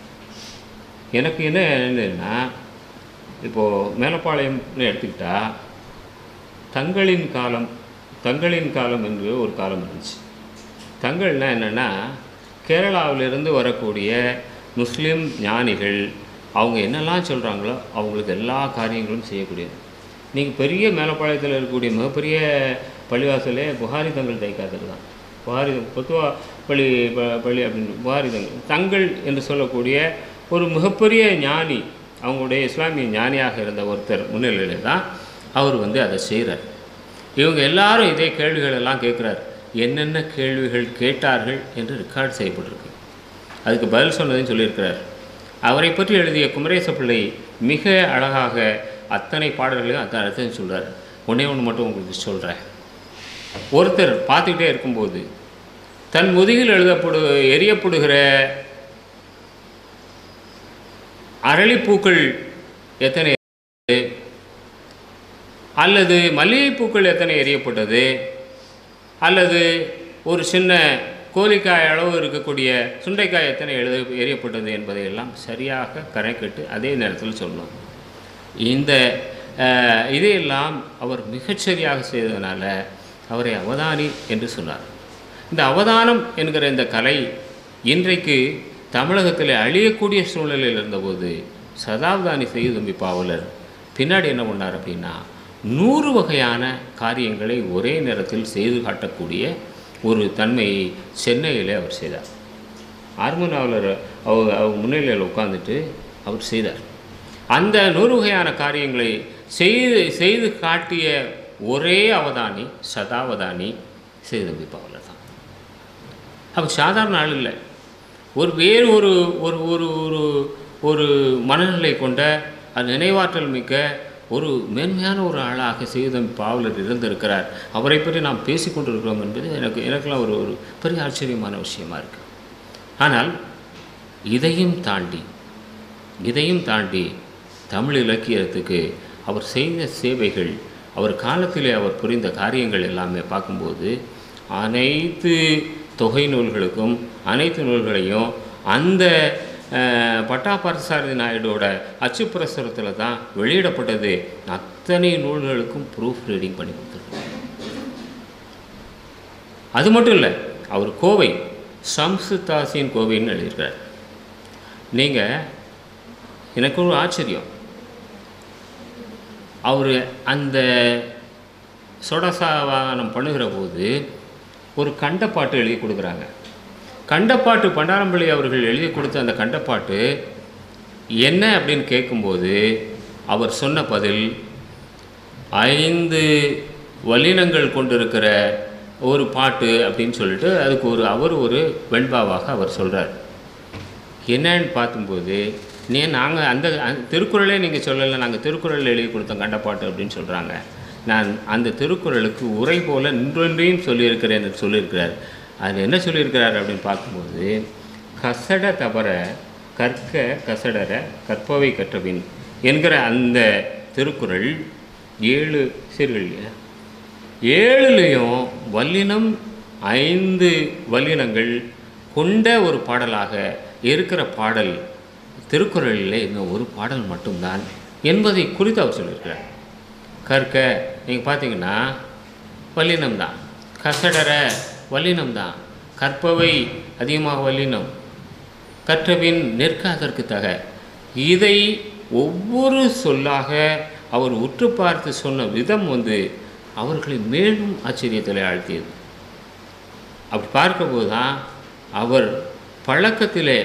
எனக்கு என்ன என்னன்னா இப்போது மேலப்பாளையம்னு எடுத்துக்கிட்டா தங்களின் காலம் தங்களின் காலம் என்று ஒரு காலம் இருந்துச்சு தங்கள்னா என்னென்னா கேரளாவிலிருந்து வரக்கூடிய முஸ்லீம் ஞானிகள் அவங்க என்னெல்லாம் சொல்கிறாங்களோ அவங்களுக்கு எல்லா காரியங்களும் செய்யக்கூடியது நீங்கள் பெரிய மேலப்பாளையத்தில் இருக்கக்கூடிய மிகப்பெரிய பள்ளிவாசலே புகாரி தங்கள் தைக்காதது தான் புகாரி பொத்துவா பள்ளி ப- பள்ளி அப்படின்னு புகாரி தங்கள் தங்கள் என்று சொல்லக்கூடிய ஒரு மிகப்பெரிய ஞானி அவங்களுடைய இஸ்லாமிய ஞானியாக இருந்த ஒருத்தர் முன்னிலையில் தான் அவர் வந்து அதை செய்கிறார் இவங்க எல்லாரும் இதே கேள்விகள் எல்லாம் கேட்குறாரு என்னென்ன கேள்விகள் கேட்டார்கள் என்று ரெக்கார்ட் செய்யப்பட்டிருக்கு அதுக்கு பதில் சொன்னதையும் சொல்லியிருக்கிறார் அவரை பற்றி எழுதிய குமரேச பிள்ளை மிக அழகாக அத்தனை பாடல்களையும் அத்தனை அர்த்தம் சொல்கிறார் ஒன்றே ஒன்று மட்டும் உங்களுக்கு சொல்கிறேன் ஒருத்தர் பார்த்துக்கிட்டே இருக்கும்போது தன் முதுகில் எழுதப்படு எரியப்படுகிற அரளிப்பூக்கள் எத்தனை எரியப்பட்டது? அல்லது மல்லிகைப்பூக்கள் எத்தனை எரியப்பட்டது அல்லது ஒரு சின்ன கோலிக்காய் அளவு இருக்கக்கூடிய சுண்டைக்காய் எத்தனை எழுத எரியப்பட்டது என்பதை எல்லாம் சரியாக கணக்கிட்டு அதே நேரத்தில் சொல்லணும் இந்த அஹ், இதையெல்லாம் அவர் மிகச்சரியாக செய்ததனால அவரை அவதானி என்று சொன்னார் இந்த அவதானம் என்கிற இந்த கலை இன்றைக்கு தமிழகத்தில் அழியக்கூடிய சூழ்நிலையில் இருந்தபோது சதாவதானி செய்து பாவலர் பின்னாடி என்ன பண்ணார் அப்படின்னா நூறு வகையான காரியங்களை ஒரே நேரத்தில் செய்து காட்டக்கூடிய ஒரு தன்மையை சென்னையிலே அவர் செய்தார் ஆர்மனாவலர் அவர் அவர் முன்னிலையில் உட்காந்துட்டு அவர் செய்தார் அந்த நூறு வகையான காரியங்களை செய்து செய்து காட்டிய ஒரே அவதானி சதாவதானி செய்தம்பி பாவலர் தான் அவர் சாதாரண ஆள் இல்லை ஒரு வேறு ஒரு ஒரு ஒரு ஒரு ஒரு மனநிலை கொண்ட அது நினைவாற்றல் மிக்க ஒரு மேன்மையான ஒரு ஆளாக செய்தம் பாவலர் இருந்திருக்கிறார் அவரை பற்றி நாம் பேசிக் கொண்டிருக்கிறோம் என்பது எனக்கு எனக்கெல்லாம் ஒரு ஒரு பெரிய ஆச்சரியமான விஷயமா இருக்கு ஆனால் இதையும் தாண்டி இதையும் தாண்டி தமிழ் இலக்கியத்துக்கு அவர் செய்த சேவைகள் அவர் காலத்திலே அவர் புரிந்த காரியங்கள் எல்லாமே பார்க்கும்போது அனைத்து தொகை நூல்களுக்கும் அனைத்து நூல்களையும் அந்த அஹ், பட்டா பார்த்தசாரதி நாயுடோட அச்சு பிரசுரத்தில் தான் வெளியிடப்பட்டது அத்தனை நூல்களுக்கும் ப்ரூஃப் ரீடிங் பண்ணி கொடுத்துருக்காங்க அது மட்டும் இல்லை அவர் கோவை சம்சுதாசின் கோவைன்னு எழுதியிருக்கிறார் நீங்கள் எனக்கு ஒரு ஆச்சரியம் அவர் அந்த சொடசாவானம் பண்ணுகிற போது ஒரு கண்டப்பாட்டு எழுதி கொடுக்குறாங்க கண்டப்பாட்டு பண்டாரம்பிள்ளை அவர்கள் எழுதி கொடுத்த அந்த கண்டப்பாட்டு என்ன அப்படின்னு கேட்கும்போது அவர் சொன்ன பதில் ஐந்து வல்லினங்கள் கொண்டிருக்கிற ஒரு பாட்டு அப்படின்னு சொல்லிட்டு அதுக்கு ஒரு அவர் ஒரு வெண்பாவாக அவர் சொல்கிறார் என்னன்னு பார்க்கும்போது நீ நாங்கள் அந்த அந்த திருக்குறளே நீங்கள் சொல்லலை நாங்கள் திருக்குறள் எழுதி கொடுத்தோம் கண்டப்பாட்டு அப்படின்னு சொல்கிறாங்க நான் அந்த திருக்குறளுக்கு உரை போல நின்றொன்றையும் சொல்லியிருக்கிறேன் என்று சொல்லியிருக்கிறார் அது என்ன சொல்லியிருக்கிறார் அப்படின்னு பார்க்கும்போது கசட தவற கற்க கசடர கற்பவை கற்றபின் என்கிற அந்த திருக்குறள் ஏழு சீர்கள் இல்லையா ஏழுலேயும் வல்லினம் ஐந்து வல்லினங்கள் கொண்ட ஒரு பாடலாக இருக்கிற பாடல் திருக்குறளிலே இந்த ஒரு பாடல் மட்டும்தான் என்பதை குறித்து அவர் சொல்லியிருக்கிறார் கற்க நீங்கள் பார்த்தீங்கன்னா வல்லினம் தான் கசடர வல்லினம் தான் கற்பவை அதிகமாக வல்லினம் கற்றபின் நிற்க அதற்கு தக இதை ஒவ்வொரு சொல்லாக அவர் உற்று பார்த்து சொன்ன விதம் வந்து அவர்களை மேலும் ஆச்சரியத்தில் ஆழ்த்தியது அப்படி பார்க்கும்போது தான் அவர் பழக்கத்திலே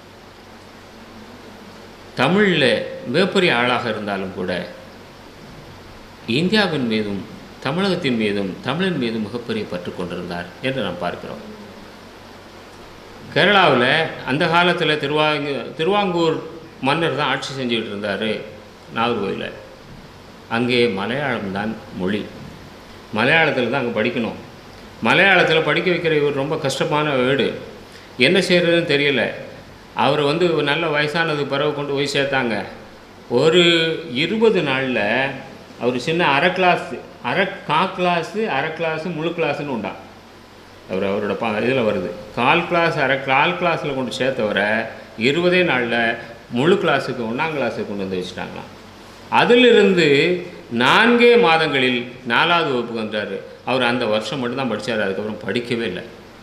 தமிழில் மிகப்பெரிய ஆளாக இருந்தாலும் கூட இந்தியாவின் மீதும் தமிழகத்தின் மீதும் தமிழின் மீதும் மிகப்பெரிய பற்று கொண்டிருந்தார் என்று நாம் பார்க்கிறோம் கேரளாவில் அந்த காலத்தில் திருவாங்க திருவாங்கூர் மன்னர் தான் ஆட்சி செஞ்சுக்கிட்டு இருந்தார் நாகர்கோயிலில் அங்கே மலையாளம் தான் மொழி மலையாளத்தில் தான் அங்கே படிக்கணும் மலையாளத்தில் படிக்க வைக்கிற இவர் ரொம்ப கஷ்டமான வீடு என்ன செய்கிறதுன்னு தெரியல அவர் வந்து ஒரு நல்ல வயசானது பிறகு கொண்டு போய் சேர்த்தாங்க ஒரு இருபது நாளில் அவர் சின்ன அரை கிளாஸ் அரை கா கிளாஸு அரை கிளாஸு முழு கிளாஸுன்னு உண்டான் அவர் அவரோட பா இதில் வருது கால் கிளாஸ் அரை கால் கிளாஸில் கொண்டு சேர்த்தவரை இருபதே நாளில் முழு கிளாஸுக்கு ஒன்றாம் கிளாஸுக்கு கொண்டு வந்து வச்சுட்டாங்களாம் அதிலிருந்து நான்கே மாதங்களில் நாலாவது வகுப்புக்கு வந்தார் அவர் அந்த வருஷம் மட்டும்தான் படித்தார் அதுக்கப்புறம் படிக்கவே இல்லை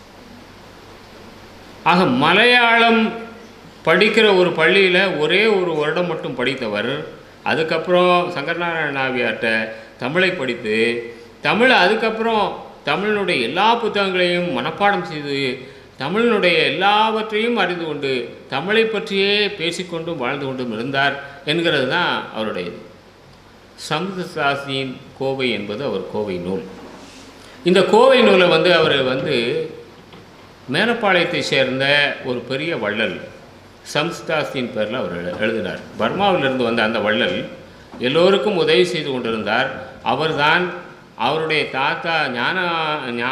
ஆக மலையாளம் படிக்கிற ஒரு பள்ளியில் ஒரே ஒரு வருடம் மட்டும் படித்தவர் அதுக்கப்புறம் சங்கரநாராயண நாவியார்கிட்ட தமிழை படித்து தமிழை அதுக்கப்புறம் தமிழினுடைய எல்லா புத்தகங்களையும் மனப்பாடம் செய்து தமிழினுடைய எல்லாவற்றையும் அறிந்து கொண்டு தமிழை பற்றியே பேசிக்கொண்டும் வாழ்ந்து கொண்டும் இருந்தார் என்கிறது தான் அவருடைய இது சமுதாசியின் கோவை என்பது அவர் கோவை நூல் இந்த கோவை நூலை வந்து அவர் வந்து மேலப்பாளையத்தை சேர்ந்த ஒரு பெரிய வள்ளல் சம்ஸ்தாசின் பேரில் அவர் எழு- எழுதினார் பர்மாவிலிருந்து வந்த அந்த வள்ளல் எல்லோருக்கும் உதவி செய்து கொண்டிருந்தார் அவர்தான் அவருடைய தாத்தா ஞான ஞா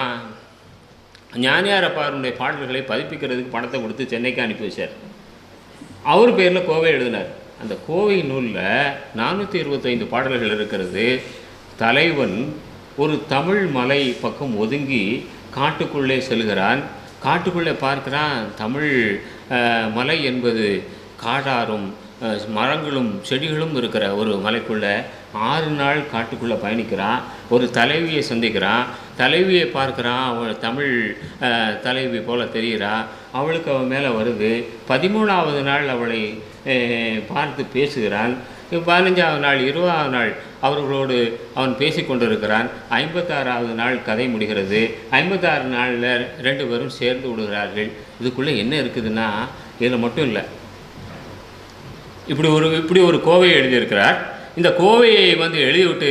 ஞானியாரப்பாருடைய பாடல்களை பதிப்பிக்கிறதுக்கு பணத்தை கொடுத்து சென்னைக்கு அனுப்பி வச்சார் அவர் பேரில் கோவை எழுதினார் அந்த கோவை நூலில் நானூற்றி இருபத்தைந்து பாடல்கள் இருக்கிறது தலைவன் ஒரு தமிழ் மலை பக்கம் ஒதுங்கி காட்டுக்குள்ளே செல்கிறான் காட்டுக்குள்ளே பார்க்கிறான் தமிழ் அஹ், மலை என்பது காடாரும் அஹ், மரங்களும் செடிகளும் இருக்கிற ஒரு மலைக்குள்ள ஆறு நாள் காட்டுக்குள்ளே பயணிக்கிறான் ஒரு தலைவியை சந்திக்கிறான் தலைவியை பார்க்குறான் அவள் தமிழ் அஹ், தலைவி போல தெரிகிறா அவளுக்கு அவன் மேலே வருது பதிமூணாவது நாள் அவளை அஹ், பார்த்து பேசுகிறான் பதினஞ்சாவது நாள் இருபதாவது நாள் அவர்களோடு அவன் பேசி கொண்டிருக்கிறான் ஐம்பத்தாறாவது நாள் கதை முடிகிறது ஐம்பத்தாறு நாளில் ரெண்டு பேரும் சேர்ந்து விடுகிறார்கள் இதுக்குள்ளே என்ன இருக்குதுன்னா இதில் மட்டும் இல்லை இப்படி ஒரு இப்படி ஒரு கோவையை எழுதியிருக்கிறார் இந்த கோவையை வந்து எழுதிவிட்டு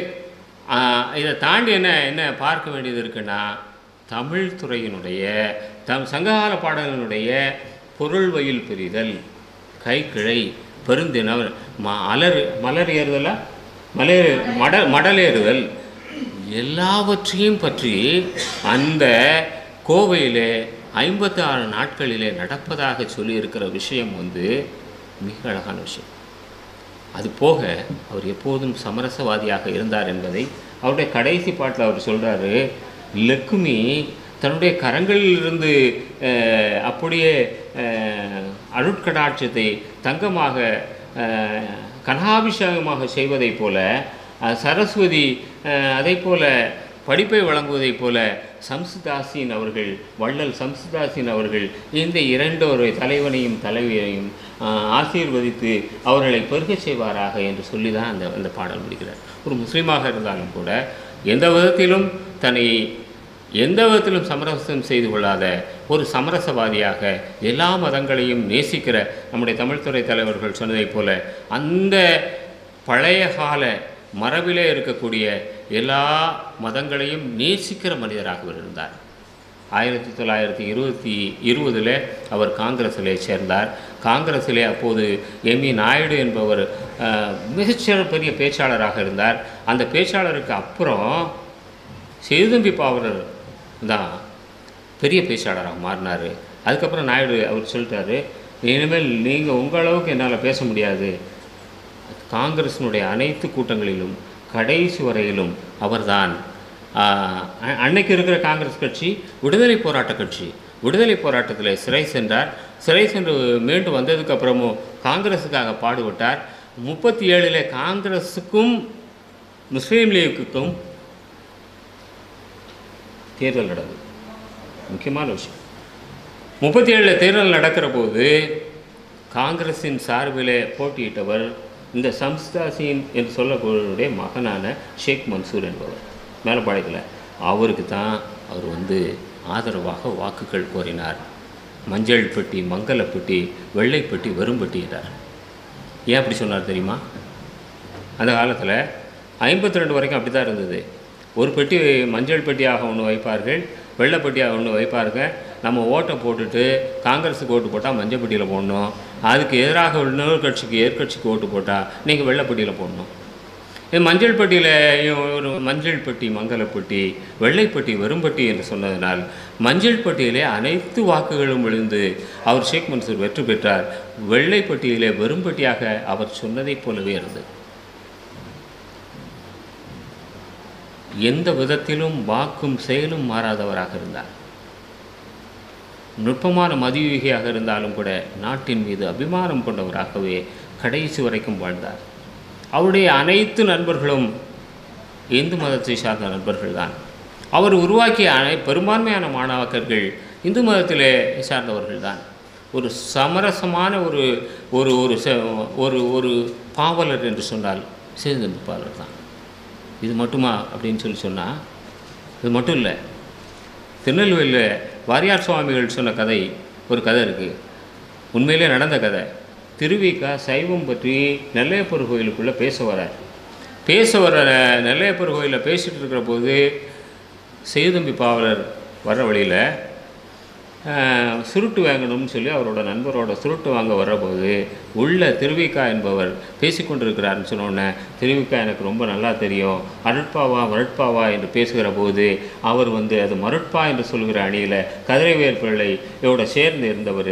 ஆ, இதை தாண்டி என்ன என்ன பார்க்க வேண்டியது இருக்குன்னா தமிழ் துறையினுடைய தம் சங்ககால பாடலினுடைய பொருள் வயில் பிரிதல் கைக்கிழை பெருந்தினம் ம அலர் மலர் ஏறுதலா மலர் மட மடலேறுதல் எல்லாவற்றையும் பற்றி அந்த கோவையிலே ஐம்பத்தி ஆறு நாட்களிலே நடப்பதாக சொல்லியிருக்கிற விஷயம் வந்து மிக அழகான விஷயம் அது போக அவர் எப்போதும் சமரசவாதியாக இருந்தார் என்பதை அவருடைய கடைசி பாட்டில் அவர் சொல்கிறாரு லக்குமி தன்னுடைய கரங்களிலிருந்து அஹ், அப்படியே அஹ், அருட்கடாட்சத்தை தங்கமாக அஹ், கனகாபிஷேகமாக செய்வதைப் போல அஹ், சரஸ்வதி அஹ், அதைப் போல படிப்பை வழங்குவதைப் போல சம்சுதாசின் அவர்கள் வள்ளல் சம்சுதாசின் அவர்கள் இந்த இரண்டொரு தலைவனையும் தலைவியையும் ஆஹ், ஆசீர்வதித்து அவர்களை பெருகச் செய்வாராக என்று சொல்லி தான் அந்த அந்த பாடல் முடிக்கிறார் ஒரு முஸ்லீமாக இருந்தாலும் கூட எந்த விதத்திலும் தன்னை எந்த விதத்திலும் சமரசம் செய்து கொள்ளாத ஒரு சமரசவாதியாக எல்லா மதங்களையும் நேசிக்கிற நம்முடைய தமிழ்துறை தலைவர்கள் சொன்னதைப் போல அந்த பழைய கால மரபிலே இருக்கக்கூடிய எல்லா மதங்களையும் நேசிக்கிற மனிதராக அவர் இருந்தார் ஆயிரத்தி தொள்ளாயிரத்தி இருபத்தி இருபதில் அவர் காங்கிரஸிலே சேர்ந்தார் காங்கிரஸிலே அப்போது எம் இ நாயுடு என்பவர் அஹ், மிகச்சிற பெரிய பேச்சாளராக இருந்தார் அந்த பேச்சாளருக்கு அப்புறம் சேதும்பி பாவலர் தான் பெரிய பேச்சாளராக மாறினார் அதுக்கப்புறம் நாயுடு அவர் சொல்லிட்டாரு இனிமேல் நீங்கள் உங்கள் அளவுக்கு என்னால் பேச முடியாது காங்கிரஸினுடைய அனைத்து கூட்டங்களிலும் கடைசி வரையிலும் அவர்தான் ஆஹ், அ- அன்னைக்கு இருக்கிற காங்கிரஸ் கட்சி விடுதலை போராட்ட கட்சி விடுதலை போராட்டத்தில் சிறை சென்றார் சிறை சென்று மீண்டும் வந்ததுக்கு அப்புறமும் காங்கிரஸுக்காக பாடுபட்டார் முப்பத்தி ஏழில் காங்கிரஸுக்கும் முஸ்லீம் லீக்குக்கும் தேர்தல் நடந்தது முக்கியமான விஷயம் முப்பத்தி ஏழில் தேர்தல் நடக்கிற போது காங்கிரஸின் சார்பிலே போட்டியிட்டவர் இந்த சம்ஸ்தாசின் என்று சொல்லக்கூடிய மகனான ஷேக் மன்சூர் என்பவர் மேலப்பாளையத்தில் அவருக்கு தான் அவர் வந்து ஆதரவாக வாக்குகள் கோரினார் மஞ்சள் பெட்டி மங்கலப்பெட்டி வெள்ளைப்பெட்டி வெறும்பெட்டி என்றார் ஏன் அப்படி சொன்னார் தெரியுமா அந்த காலத்தில் ஐம்பத்தி ரெண்டு வரைக்கும் அப்படி தான் இருந்தது ஒரு பெட்டி மஞ்சள் பெட்டியாக ஒன்று வைப்பார்கள் வெள்ளை பெட்டியாக ஒன்று வைப்பார்கள் நம்ம ஓட்டை போட்டுட்டு காங்கிரஸுக்கு ஓட்டு போட்டால் மஞ்சள் பெட்டியில் போடணும் அதுக்கு எதிராக இன்னொரு கட்சிக்கு எதிர்கட்சிக்கு ஓட்டு போட்டால் நீங்கள் வெள்ளை பெட்டியில் போடணும் இது மஞ்சள் பெட்டியில் ஒரு மஞ்சள் பெட்டி மங்கலப்பெட்டி வெள்ளைப்பட்டி வெறும்பட்டி என்று சொன்னதனால் மஞ்சள் பெட்டியிலே அனைத்து வாக்குகளும் விழுந்து அவர் ஷேக் மன்சூர் வெற்றி பெற்றார் வெள்ளைப்பட்டியிலே வெறும்பட்டியாக அவர் சொன்னதைப் போலவே இருந்தது எந்த விதத்திலும் வாக்கும் செயலும் மாறாதவராக இருந்தார் நுட்பமான மதியுகியாக இருந்தாலும் கூட நாட்டின் மீது அபிமானம் கொண்டவராகவே கடைசி வரைக்கும் வாழ்ந்தார் அவருடைய அனைத்து நண்பர்களும் இந்து மதத்தை சார்ந்த நண்பர்கள்தான் அவர் உருவாக்கிய அனை பெரும்பான்மையான மாணாக்கர்கள் இந்து மதத்திலே சார்ந்தவர்கள்தான் ஒரு சமரசமான ஒரு ஒரு ஒரு ச- ஒரு ஒரு பாவலர் என்று சொன்னால் சேந்தன் பாவலர் தான் இது மட்டுமா அப்படின்னு சொல்லி சொன்னால் இது மட்டும் இல்லை திருநெல்வேலியில் வாரியார் சுவாமிகள் சொன்ன கதை ஒரு கதை இருக்குது உண்மையிலே நடந்த கதை திருவிக்கா சைவம் பற்றி நெல்லையப்பர் கோயிலுக்குள்ளே பேச வரார் பேச வர நெல்லையப்பர் கோயிலில் பேசிகிட்டு இருக்கிற போது செய்தம்பி பாவலர் வர்ற வழியில் ஆஹ், சுருட்டு வாங்கணும்னு சொல்லி அவரோட நண்பரோட சுருட்டு வாங்க வர்றபோது உள்ள திருவிக்கா என்பவர் பேசிக்கொண்டிருக்கிறாருன்னு சொன்னோடனே திருவிக்கா எனக்கு ரொம்ப நல்லா தெரியும் அருட்பாவா மருட்பாவா என்று பேசுகிற போது அவர் வந்து அது மருட்பா என்று சொல்கிற அணியில் கதிரைவேல் பிள்ளை இவரோட சேர்ந்து இருந்தவர்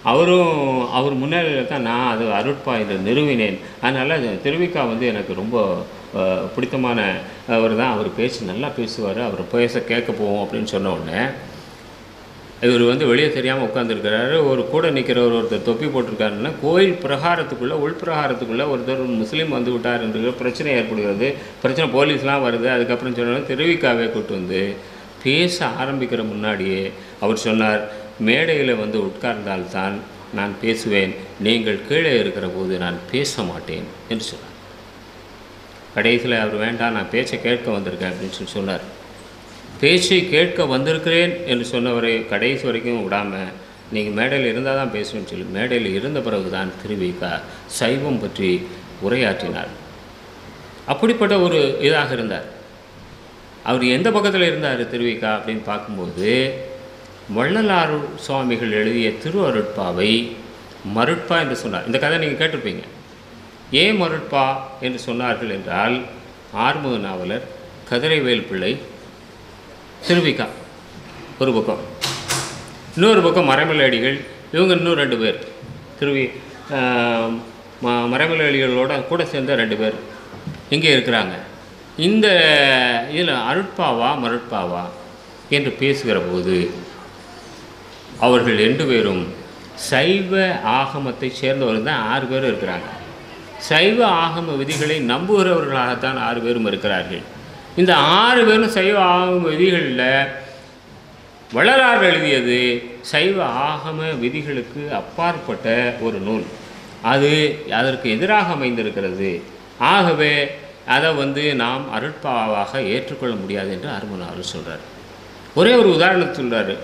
அவரும் அவர் முன்னிலையில் தான் நான் அது அருட்பா என்று நிறுவினேன் அதனால் திருவிக்கா வந்து எனக்கு ரொம்ப அஹ், பிடித்தமான அவர் தான் அவர் பேச்சு நல்லா பேசுவார் அவர் பேச கேட்க போவோம் அப்படின்னு சொன்ன உடனே இவர் வந்து வெளியே தெரியாமல் உட்காந்துருக்கிறாரு ஒரு கூட நிற்கிறவர் ஒருத்தர் தொப்பி போட்டிருக்காருன்னா கோயில் பிரகாரத்துக்குள்ளே உள் பிரகாரத்துக்குள்ளே ஒருத்தர் ஒரு முஸ்லீம் வந்து விட்டார் என்று பிரச்சனை ஏற்படுகிறது பிரச்சனை போலீஸ்லாம் வருது அதுக்கப்புறம் சொன்னாலும் திருவிக்காவே கூட்டு வந்து பேச ஆரம்பிக்கிற முன்னாடியே அவர் சொன்னார் மேடையில் வந்து உட்கார்ந்தால்தான் நான் பேசுவேன் நீங்கள் கீழே இருக்கிற போது நான் பேச மாட்டேன் என்று சொன்னார் கடைசியில் அவர் வேண்டாம் நான் பேச்சை கேட்க வந்திருக்கேன் அப்படின்னு சொல்லி சொன்னார் பேச்சை கேட்க வந்திருக்கிறேன் என்று சொன்னவரை கடைசி வரைக்கும் விடாமல் நீங்கள் மேடையில் இருந்தால் தான் பேசுவேன்னு சொல்லி மேடையில் இருந்த பிறகு தான் திருவிக்கா சைவம் பற்றி உரையாற்றினார் அப்படிப்பட்ட ஒரு இதாக இருந்தார் அவர் எந்த பக்கத்தில் இருந்தார் திருவிக்கா அப்படின்னு பார்க்கும்போது வள்ளலார் சுவாமிகள் எழுதிய திரு அருட்பாவை மருட்பா என்று சொன்னார் இந்த கதை நீங்கள் கேட்டிருப்பீங்க ஏன் மருட்பா என்று சொன்னார்கள் என்றால் ஆறுமுக நாவலர் கதிரைவேல் பிள்ளை திருவிக்கா ஒரு பக்கம் இன்னொரு பக்கம் மறைமலையடிகள் இவங்க இன்னும் ரெண்டு பேர் திருவி ஆஹ், ம மறைமலையடிகளோட கூட சேர்ந்த ரெண்டு பேர் இங்கே இருக்கிறாங்க இந்த இதில் அருட்பாவா மருட்பாவா என்று பேசுகிற போது அவர்கள் ரெண்டு பேரும் சைவ ஆகமத்தை சேர்ந்தவர்கள் தான் ஆறு பேர் இருக்கிறாங்க சைவ ஆகம விதிகளை நம்புகிறவர்களாகத்தான் ஆறு பேரும் இருக்கிறார்கள் இந்த ஆறு பேரும் சைவ ஆகம விதிகளில் வள்ளலார் எழுதியது சைவ ஆகம விதிகளுக்கு அப்பாற்பட்ட ஒரு நூல் அது அதற்கு எதிராக அமைந்திருக்கிறது ஆகவே அதை வந்து நாம் அருட்பாவாக ஏற்றுக்கொள்ள முடியாது என்று அருமனார் சொல்கிறார் ஒரே ஒரு உதாரணத்தை சொல்கிறாரு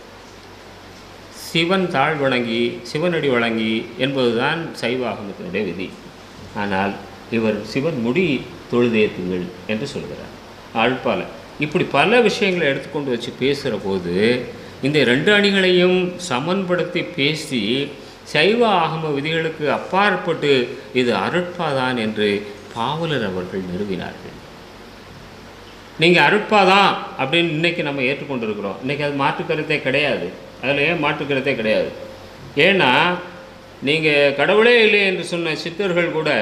சிவன் தாழ் வணங்கி சிவனடி வழங்கி என்பதுதான் சைவ ஆகமத்தினுடைய விதி ஆனால் இவர் சிவன் முடி தொழுதேத்துங்கள் என்று சொல்கிறார் அழ்பால இப்படி பல விஷயங்களை எடுத்துக்கொண்டு வச்சு பேசுகிற போது இந்த ரெண்டு அணிகளையும் சமன்படுத்தி பேசி சைவ ஆகம விதிகளுக்கு அப்பாற்பட்டு இது அருட்பாதான் என்று பாவலர் அவர்கள் நிறுவினார்கள் நீங்கள் அருட்பாதான் அப்படின்னு இன்னைக்கு நம்ம ஏற்றுக்கொண்டிருக்கிறோம் இன்னைக்கு அது மாற்று கருத்தே கிடையாது அதில் ஏன் மாற்று கருத்தே கிடையாது ஏன்னா நீங்கள் கடவுளே இல்லை என்று சொன்ன சித்தர்கள் கூட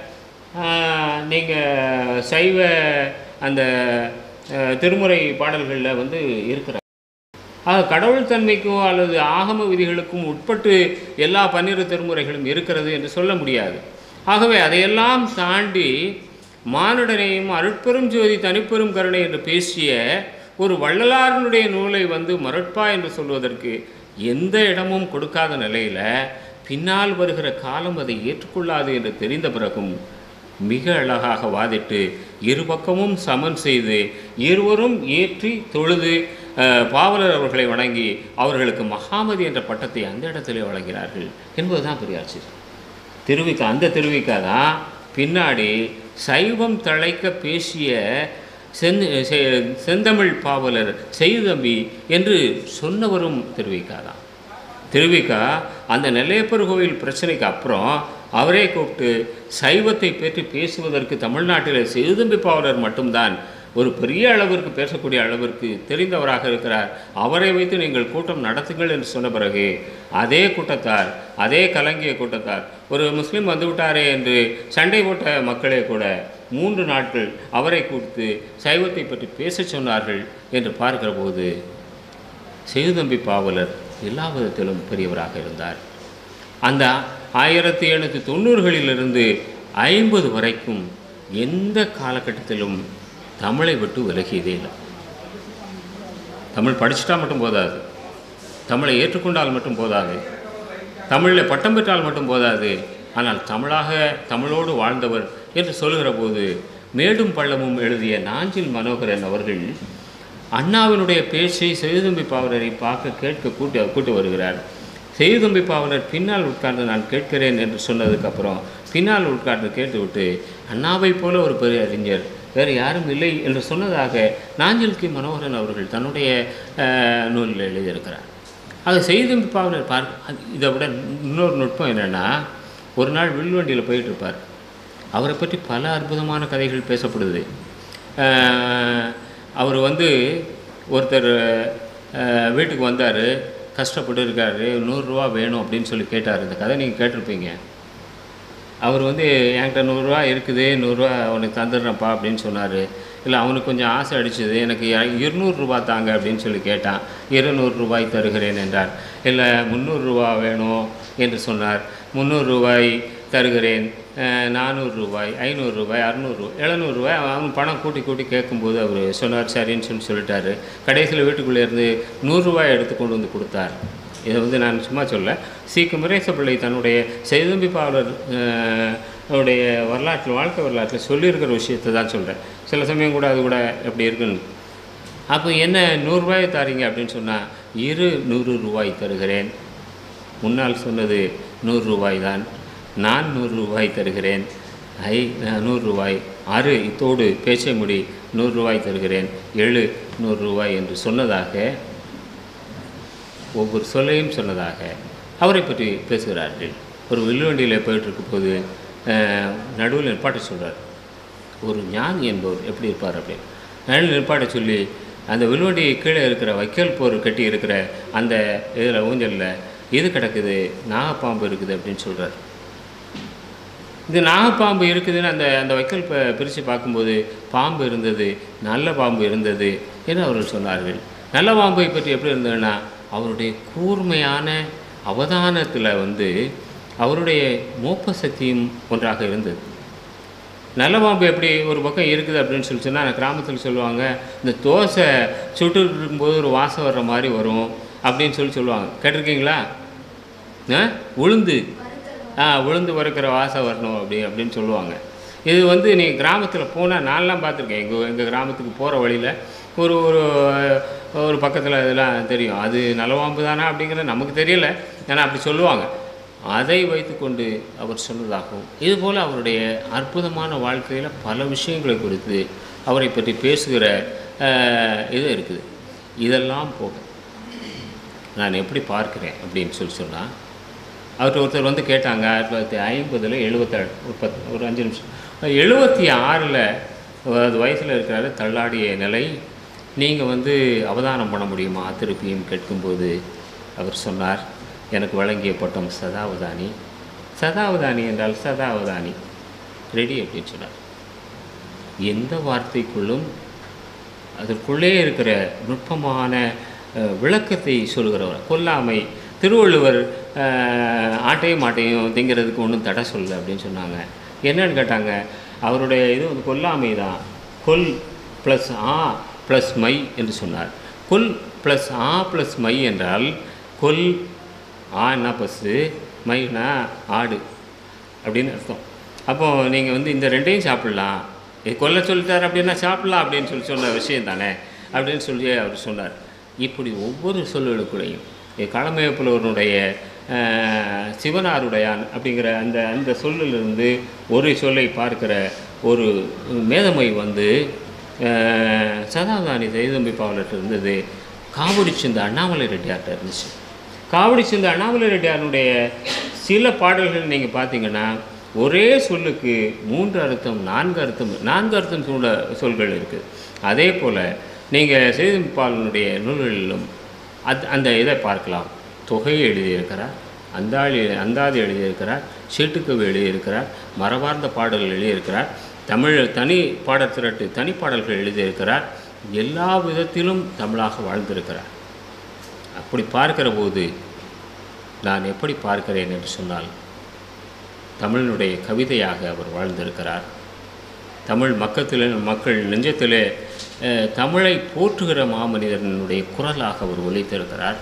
நீங்கள் சைவ அந்த ஆஹ், திருமுறை பாடல்களில் வந்து இருக்கிற ஆக கடவுள் தன்மைக்கும் அல்லது ஆகம விதிகளுக்கும் உட்பட்டு எல்லா பன்னிரு திருமுறைகளும் இருக்கிறது என்று சொல்ல முடியாது ஆகவே அதையெல்லாம் தாண்டி மானுடனையும் அருட்பெரும் ஜோதி தனிப்பெரும் கருணை என்று பேசிய ஒரு வள்ளலாரனுடைய நூலை வந்து மருட்பா என்று சொல்வதற்கு எந்த இடமும் கொடுக்காத நிலையில் பின்னால் வருகிற காலம் அதை ஏற்றுக்கொள்ளாது என்று தெரிந்த பிறகும் மிக அழகாக வாதிட்டு இரு பக்கமும் சமன் செய்து இருவரும் ஏற்றி தொழுது அஹ், பாவலர் அவர்களை வணங்கி அவர்களுக்கு மகாமதி என்ற பட்டத்தை அந்த இடத்திலே வழங்கினார்கள் என்பதுதான் பெரியாட்சி திருவிக்கா அந்த திருவிக்கா தான் பின்னாடி சைவம் தழைக்க பேசிய செந் செ- செந்தமிழ் பாவலர் செய்தம்பி என்று சொன்னவரும் திருவிக்கா தான் திருவிக்கா அந்த நெல்லையப்பர் கோவில் பிரச்சனைக்கு அப்புறம் அவரே கூப்பிட்டு சைவத்தை பற்றி பேசுவதற்கு தமிழ்நாட்டில் செய்தம்பி பாவலர் மட்டும்தான் ஒரு பெரிய அளவிற்கு பேசக்கூடிய அளவிற்கு தெரிந்தவராக இருக்கிறார் அவரை வைத்து நீங்கள் கூட்டம் நடத்துங்கள் என்று சொன்ன பிறகு அதே கூட்டத்தார் அதே கலங்கிய கூட்டத்தார் ஒரு முஸ்லீம் வந்துவிட்டாரே என்று சண்டை போட்ட மக்களே கூட மூன்று நாட்கள் அவரை கூப்பிட்டு சைவத்தை பற்றி பேசச் சொன்னார்கள் என்று பார்க்கிற போது செய்தம்பி பாவலர் எல்லா விதத்திலும் பெரியவராக இருந்தார் அந்த ஆயிரத்தி எண்ணூற்றி தொண்ணூறுகளிலிருந்து ஐம்பது வரைக்கும் எந்த காலகட்டத்திலும் தமிழை விட்டு விலகியதே இல்லை தமிழ் படிச்சிட்டா மட்டும் போதாது தமிழை ஏற்றுக்கொண்டால் மட்டும் போதாது தமிழில் பட்டம் பெற்றால் மட்டும் போதாது ஆனால் தமிழாக தமிழோடு வாழ்ந்தவர் என்று சொல்லுகிற போது மேடும் பள்ளமும் எழுதிய நாஞ்சில் மனோகரன் அவர்கள் அண்ணாவினுடைய பேச்சை செய்தும்பி பாவலரை பார்க்க கேட்க கூட்டி கூட்டி வருகிறார் செய்தும்பி பாவலர் பின்னால் உட்கார்ந்து நான் கேட்கிறேன் என்று சொன்னதுக்கப்புறம் பின்னால் உட்கார்ந்து கேட்டுவிட்டு அண்ணாவை போல ஒரு பெரிய அறிஞர் வேறு யாரும் இல்லை என்று சொன்னதாக நாஞ்சில் கி மனோகரன் அவர்கள் தன்னுடைய அஹ், நூலில் எழுதியிருக்கிறார் அதை செய்தும்பி பாவலர் பார்க்க இதை விட இன்னொரு நுட்பம் என்னென்னா ஒரு நாள் வில்வண்டியில் போயிட்டு இருப்பார் அவரை பற்றி பல அற்புதமான கதைகள் பேசப்படுது அஹ், அவர் வந்து ஒருத்தர் அஹ், வீட்டுக்கு வந்தார் கஷ்டப்பட்டு இருக்காரு நூறுரூவா வேணும் அப்படின்னு சொல்லி கேட்டார் இந்த கதை நீங்கள் கேட்டிருப்பீங்க அவர் வந்து என்கிட்ட நூறுரூவா இருக்குது நூறுரூவா உனக்கு தந்துடுறேன்ப்பா அப்படின்னு சொன்னார் இல்லை அவனுக்கு கொஞ்சம் ஆசை அடிச்சது எனக்கு இ- இருநூறுரூவா தாங்க அப்படின்னு சொல்லி கேட்டான் இருநூறு ரூபாய் தருகிறேன் என்றார் இல்லை முந்நூறுரூவா வேணும் என்று சொன்னார் முந்நூறு ரூபாய் தருகிறேன் அஹ், நானூறு ரூபாய் ஐநூறு ரூபாய் அறநூறு எழுநூறுபாய் அவன் பணம் கூட்டி கூட்டி கேட்கும்போது அவர் சொன்னார் சரின்னு சொல்லி சொல்லிட்டாரு கடைசியில் வீட்டுக்குள்ளே இருந்து நூறுரூவாய் எடுத்து கொண்டு வந்து கொடுத்தார் இதை வந்து நான் சும்மா சொல்ல சீக்கு முரேச பிள்ளை தன்னுடைய செய்தம்பி பாவலர் அஹ், உடைய வரலாற்றில் வாழ்க்கை வரலாற்றில் சொல்லியிருக்கிற விஷயத்தை தான் சொல்கிறேன் சில சமயம் கூட அது கூட எப்படி இருக்குன்னு அப்போ என்ன நூறுரூவாய் தாரீங்க அப்படின்னு சொன்னால் இரு நூறு ரூபாய் தருகிறேன் முன்னால் சொன்னது நூறு ரூபாய் தான் நான் நூறு ரூபாய் தருகிறேன் ஐ நான் நூறு ரூபாய் அறு இத்தோடு பேச்சை முடி நூறு ரூபாய் தருகிறேன் எழு நூறு ரூபாய் என்று சொன்னதாக ஒவ்வொரு சொல்லையும் சொன்னதாக அவரை பற்றி பேசுகிறார்கள் ஒரு வில்லுவண்டியில் போயிட்டு இருக்கும் போது நடுவில் நிற்பாட்ட சொல்கிறார் ஒரு ஞானி என்பவர் எப்படி இருப்பார் அப்படின்னு நடுவில் நிற்பாட்ட சொல்லி அந்த வில்லுவண்டி கீழே இருக்கிற வைக்கல் போர் கட்டி இருக்கிற அந்த இதில் ஊஞ்சலில் இது கிடக்குது நாகப்பாம்பு இருக்குது அப்படின்னு சொல்கிறார் இது நாகப்பாம்பு இருக்குதுன்னு அந்த அந்த வைக்கல் ப பிரித்து பார்க்கும்போது பாம்பு இருந்தது நல்ல பாம்பு இருந்தது என்று அவர்கள் சொன்னார்கள் நல்ல பாம்பை பற்றி எப்படி இருந்ததுன்னா அவருடைய கூர்மையான அவதானத்தில் வந்து அவருடைய மோப்ப சக்தியும் ஒன்றாக இருந்தது நல்ல பாம்பு எப்படி ஒரு பக்கம் இருக்குது அப்படின்னு சொல்லி சொன்னால் கிராமத்தில் சொல்லுவாங்க இந்த தோசை சுட்டு இருக்கும்போது ஒரு வாசம் வர்ற மாதிரி வரும் அப்படின்னு சொல்லி சொல்லுவாங்க கேட்டிருக்கீங்களா ஆ உளுந்து ஆ உளுந்து வறுக்கிற வாசம் வரணும் அப்படி அப்படின்னு சொல்லுவாங்க இது வந்து நீ கிராமத்தில் போனால் நான்லாம் பார்த்துருக்கேன் எங்கள் எங்கள் கிராமத்துக்கு போகிற வழியில் ஒரு ஒரு ஒரு பக்கத்தில் இதெல்லாம் தெரியும் அது நலவாம்பு தானா அப்படிங்கிறது நமக்கு தெரியல ஏன்னா அப்படி சொல்லுவாங்க அதை வைத்துக்கொண்டு அவர் சொன்னதாகவும் இதுபோல் அவருடைய அற்புதமான வாழ்க்கையில் பல விஷயங்களை குறித்து அவரை பற்றி பேசுகிற அஹ், இது இருக்குது இதெல்லாம் போக நான் எப்படி பார்க்கிறேன் அப்படின்னு சொல்லி சொன்னால் அவர் ஒருத்தர் வந்து கேட்டாங்க ஆயிரத்தி தொள்ளாயிரத்தி ஐம்பதில் எழுபத்தேழு ஒரு பத்து ஒரு அஞ்சு நிமிஷம் எழுபத்தி ஆறில் அது வயசில் இருக்கிறாரு தள்ளாடிய நிலை நீங்கள் வந்து அவதானம் பண்ண முடியுமா திருப்பியும் கேட்கும்போது அவர் சொன்னார் எனக்கு வழங்கிய பட்டம் சதாவதானி சதாவதானி என்றால் சதாவதானி ரெடி அப்படின்னு சொன்னார் எந்த வார்த்தைக்குள்ளும் அதற்குள்ளே இருக்கிற நுட்பமான அஹ், விளக்கத்தை சொல்கிறவர் கொல்லாமை திருவள்ளுவர் அஹ், ஆட்டையும் மாட்டையும் திங்கிறதுக்கு ஒன்றும் தடை சொல்லல அப்படின்னு சொன்னாங்க என்னன்னு கேட்டாங்க அவருடைய இது வந்து கொல்லாமை தான் கொல் ப்ளஸ் ஆ ப்ளஸ் மை என்று சொன்னார் கொல் ப்ளஸ் ஆ ப்ளஸ் மை என்றால் கொல் ஆனா பஸ்ஸு மைனா ஆடு அப்படின்னு அர்த்தம் அப்போ நீங்கள் வந்து இந்த ரெண்டையும் சாப்பிட்லாம் இது கொல்ல சொல்லிட்டார் அப்படின்னா சாப்பிட்லாம் அப்படின்னு சொல்லி சொன்ன விஷயம் தானே அப்படின்னு சொல்லி அவர் சொன்னார் இப்படி ஒவ்வொரு சொல்லுகளுக்குள்ளேயும் களமேப்புலவருடைய சிவனாருடையான் அப்படிங்கிற அந்த அந்த சொல்லிலிருந்து ஒரு சொல்லை பார்க்கிற ஒரு மேதமை வந்து அஹ், சதாதானி செய்தம்பி பாவலர்கிட்ட இருந்தது காவடி சிந்த அண்ணாமலை ரெட்டியார்கிட்ட இருந்துச்சு காவடி சிந்த அண்ணாமலை ரெட்டியாருடைய சில பாடல்கள் நீங்கள் பார்த்தீங்கன்னா ஒரே சொல்லுக்கு மூன்று அர்த்தம் நான்கு அர்த்தம் நான்கு அர்த்தம் சொல்ல சொல்கள் இருக்குது அதே போல் நீங்கள் செய்திப்பாளனுடைய நூல்களிலும் அது அந்த இதை பார்க்கலாம் தொகையை எழுதியிருக்கிறார் அந்தாளி அந்தாதி எழுதியிருக்கிறார் சீட்டுக்கவி எழுதியிருக்கிறார் மரபார்ந்த பாடல்கள் எழுதியிருக்கிறார் தமிழ் தனி பாடல் திரட்டு தனி பாடல்கள் எழுதியிருக்கிறார் எல்லா விதத்திலும் தமிழாக வாழ்ந்திருக்கிறார் அப்படி பார்க்கிற போது நான் எப்படி பார்க்கிறேன் என்று சொன்னால் தமிழினுடைய கவிதையாக அவர் வாழ்ந்திருக்கிறார் தமிழ் மக்கத்திலே மக்கள் நெஞ்சத்திலே அஹ், தமிழை போற்றுகிற மாமனிதனுடைய குரலாக அவர் ஒலித்திருக்கிறார்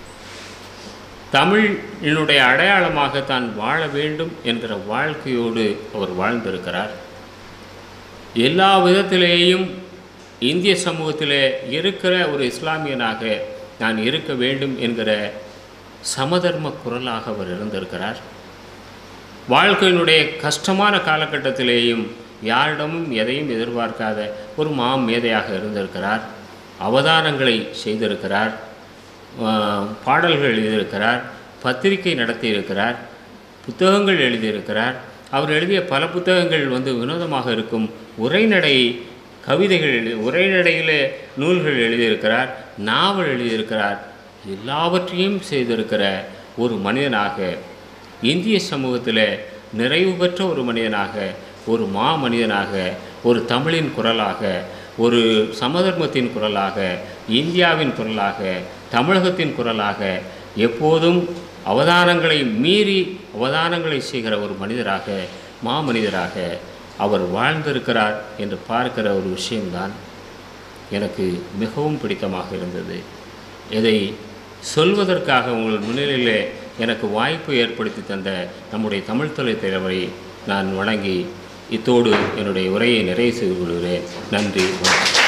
தமிழினுடைய அடையாளமாக தான் வாழ வேண்டும் என்கிற வாழ்க்கையோடு அவர் வாழ்ந்திருக்கிறார் எல்லா விதத்திலேயும் இந்திய சமூகத்திலே இருக்கிற ஒரு இஸ்லாமியனாக நான் இருக்க வேண்டும் என்கிற சமதர்ம குரலாக அவர் இருந்திருக்கிறார் வாழ்க்கையினுடைய கஷ்டமான காலகட்டத்திலேயும் யாரிடமும் எதையும் எதிர்பார்க்காத ஒரு மாம் மேதையாக இருந்திருக்கிறார் அவதானங்களை செய்திருக்கிறார் ஆஹ், பாடல்கள் எழுதியிருக்கிறார் பத்திரிகை நடத்தியிருக்கிறார் புத்தகங்கள் எழுதியிருக்கிறார் அவர் எழுதிய பல புத்தகங்கள் வந்து வினோதமாக இருக்கும் உரைநடை கவிதைகள் எழுதி உரைநடையில் நூல்கள் எழுதியிருக்கிறார் நாவல் எழுதியிருக்கிறார் எல்லாவற்றையும் செய்திருக்கிற ஒரு மனிதனாக இந்திய சமூகத்தில் நிறைவு பெற்ற ஒரு மனிதனாக ஒரு மா மனிதனாக ஒரு தமிழின் குரலாக ஒரு சமதர்மத்தின் குரலாக இந்தியாவின் குரலாக தமிழகத்தின் குரலாக எப்போதும் அவதானங்களை மீறி அவதானங்களை செய்கிற ஒரு மனிதராக மாமனிதராக அவர் வாழ்ந்திருக்கிறார் என்று பார்க்கிற ஒரு விஷயம்தான் எனக்கு மிகவும் பிடித்தமாக இருந்தது இதை சொல்வதற்காக உங்கள் முன்னிலையிலே எனக்கு வாய்ப்பு ஏற்படுத்தி தந்த நம்முடைய தமிழ் தொலை தலைவரை நான் வணங்கி இத்தோடு என்னுடைய உரையை நிறைவு செய்து கொள்கிறேன் நன்றி வணக்கம்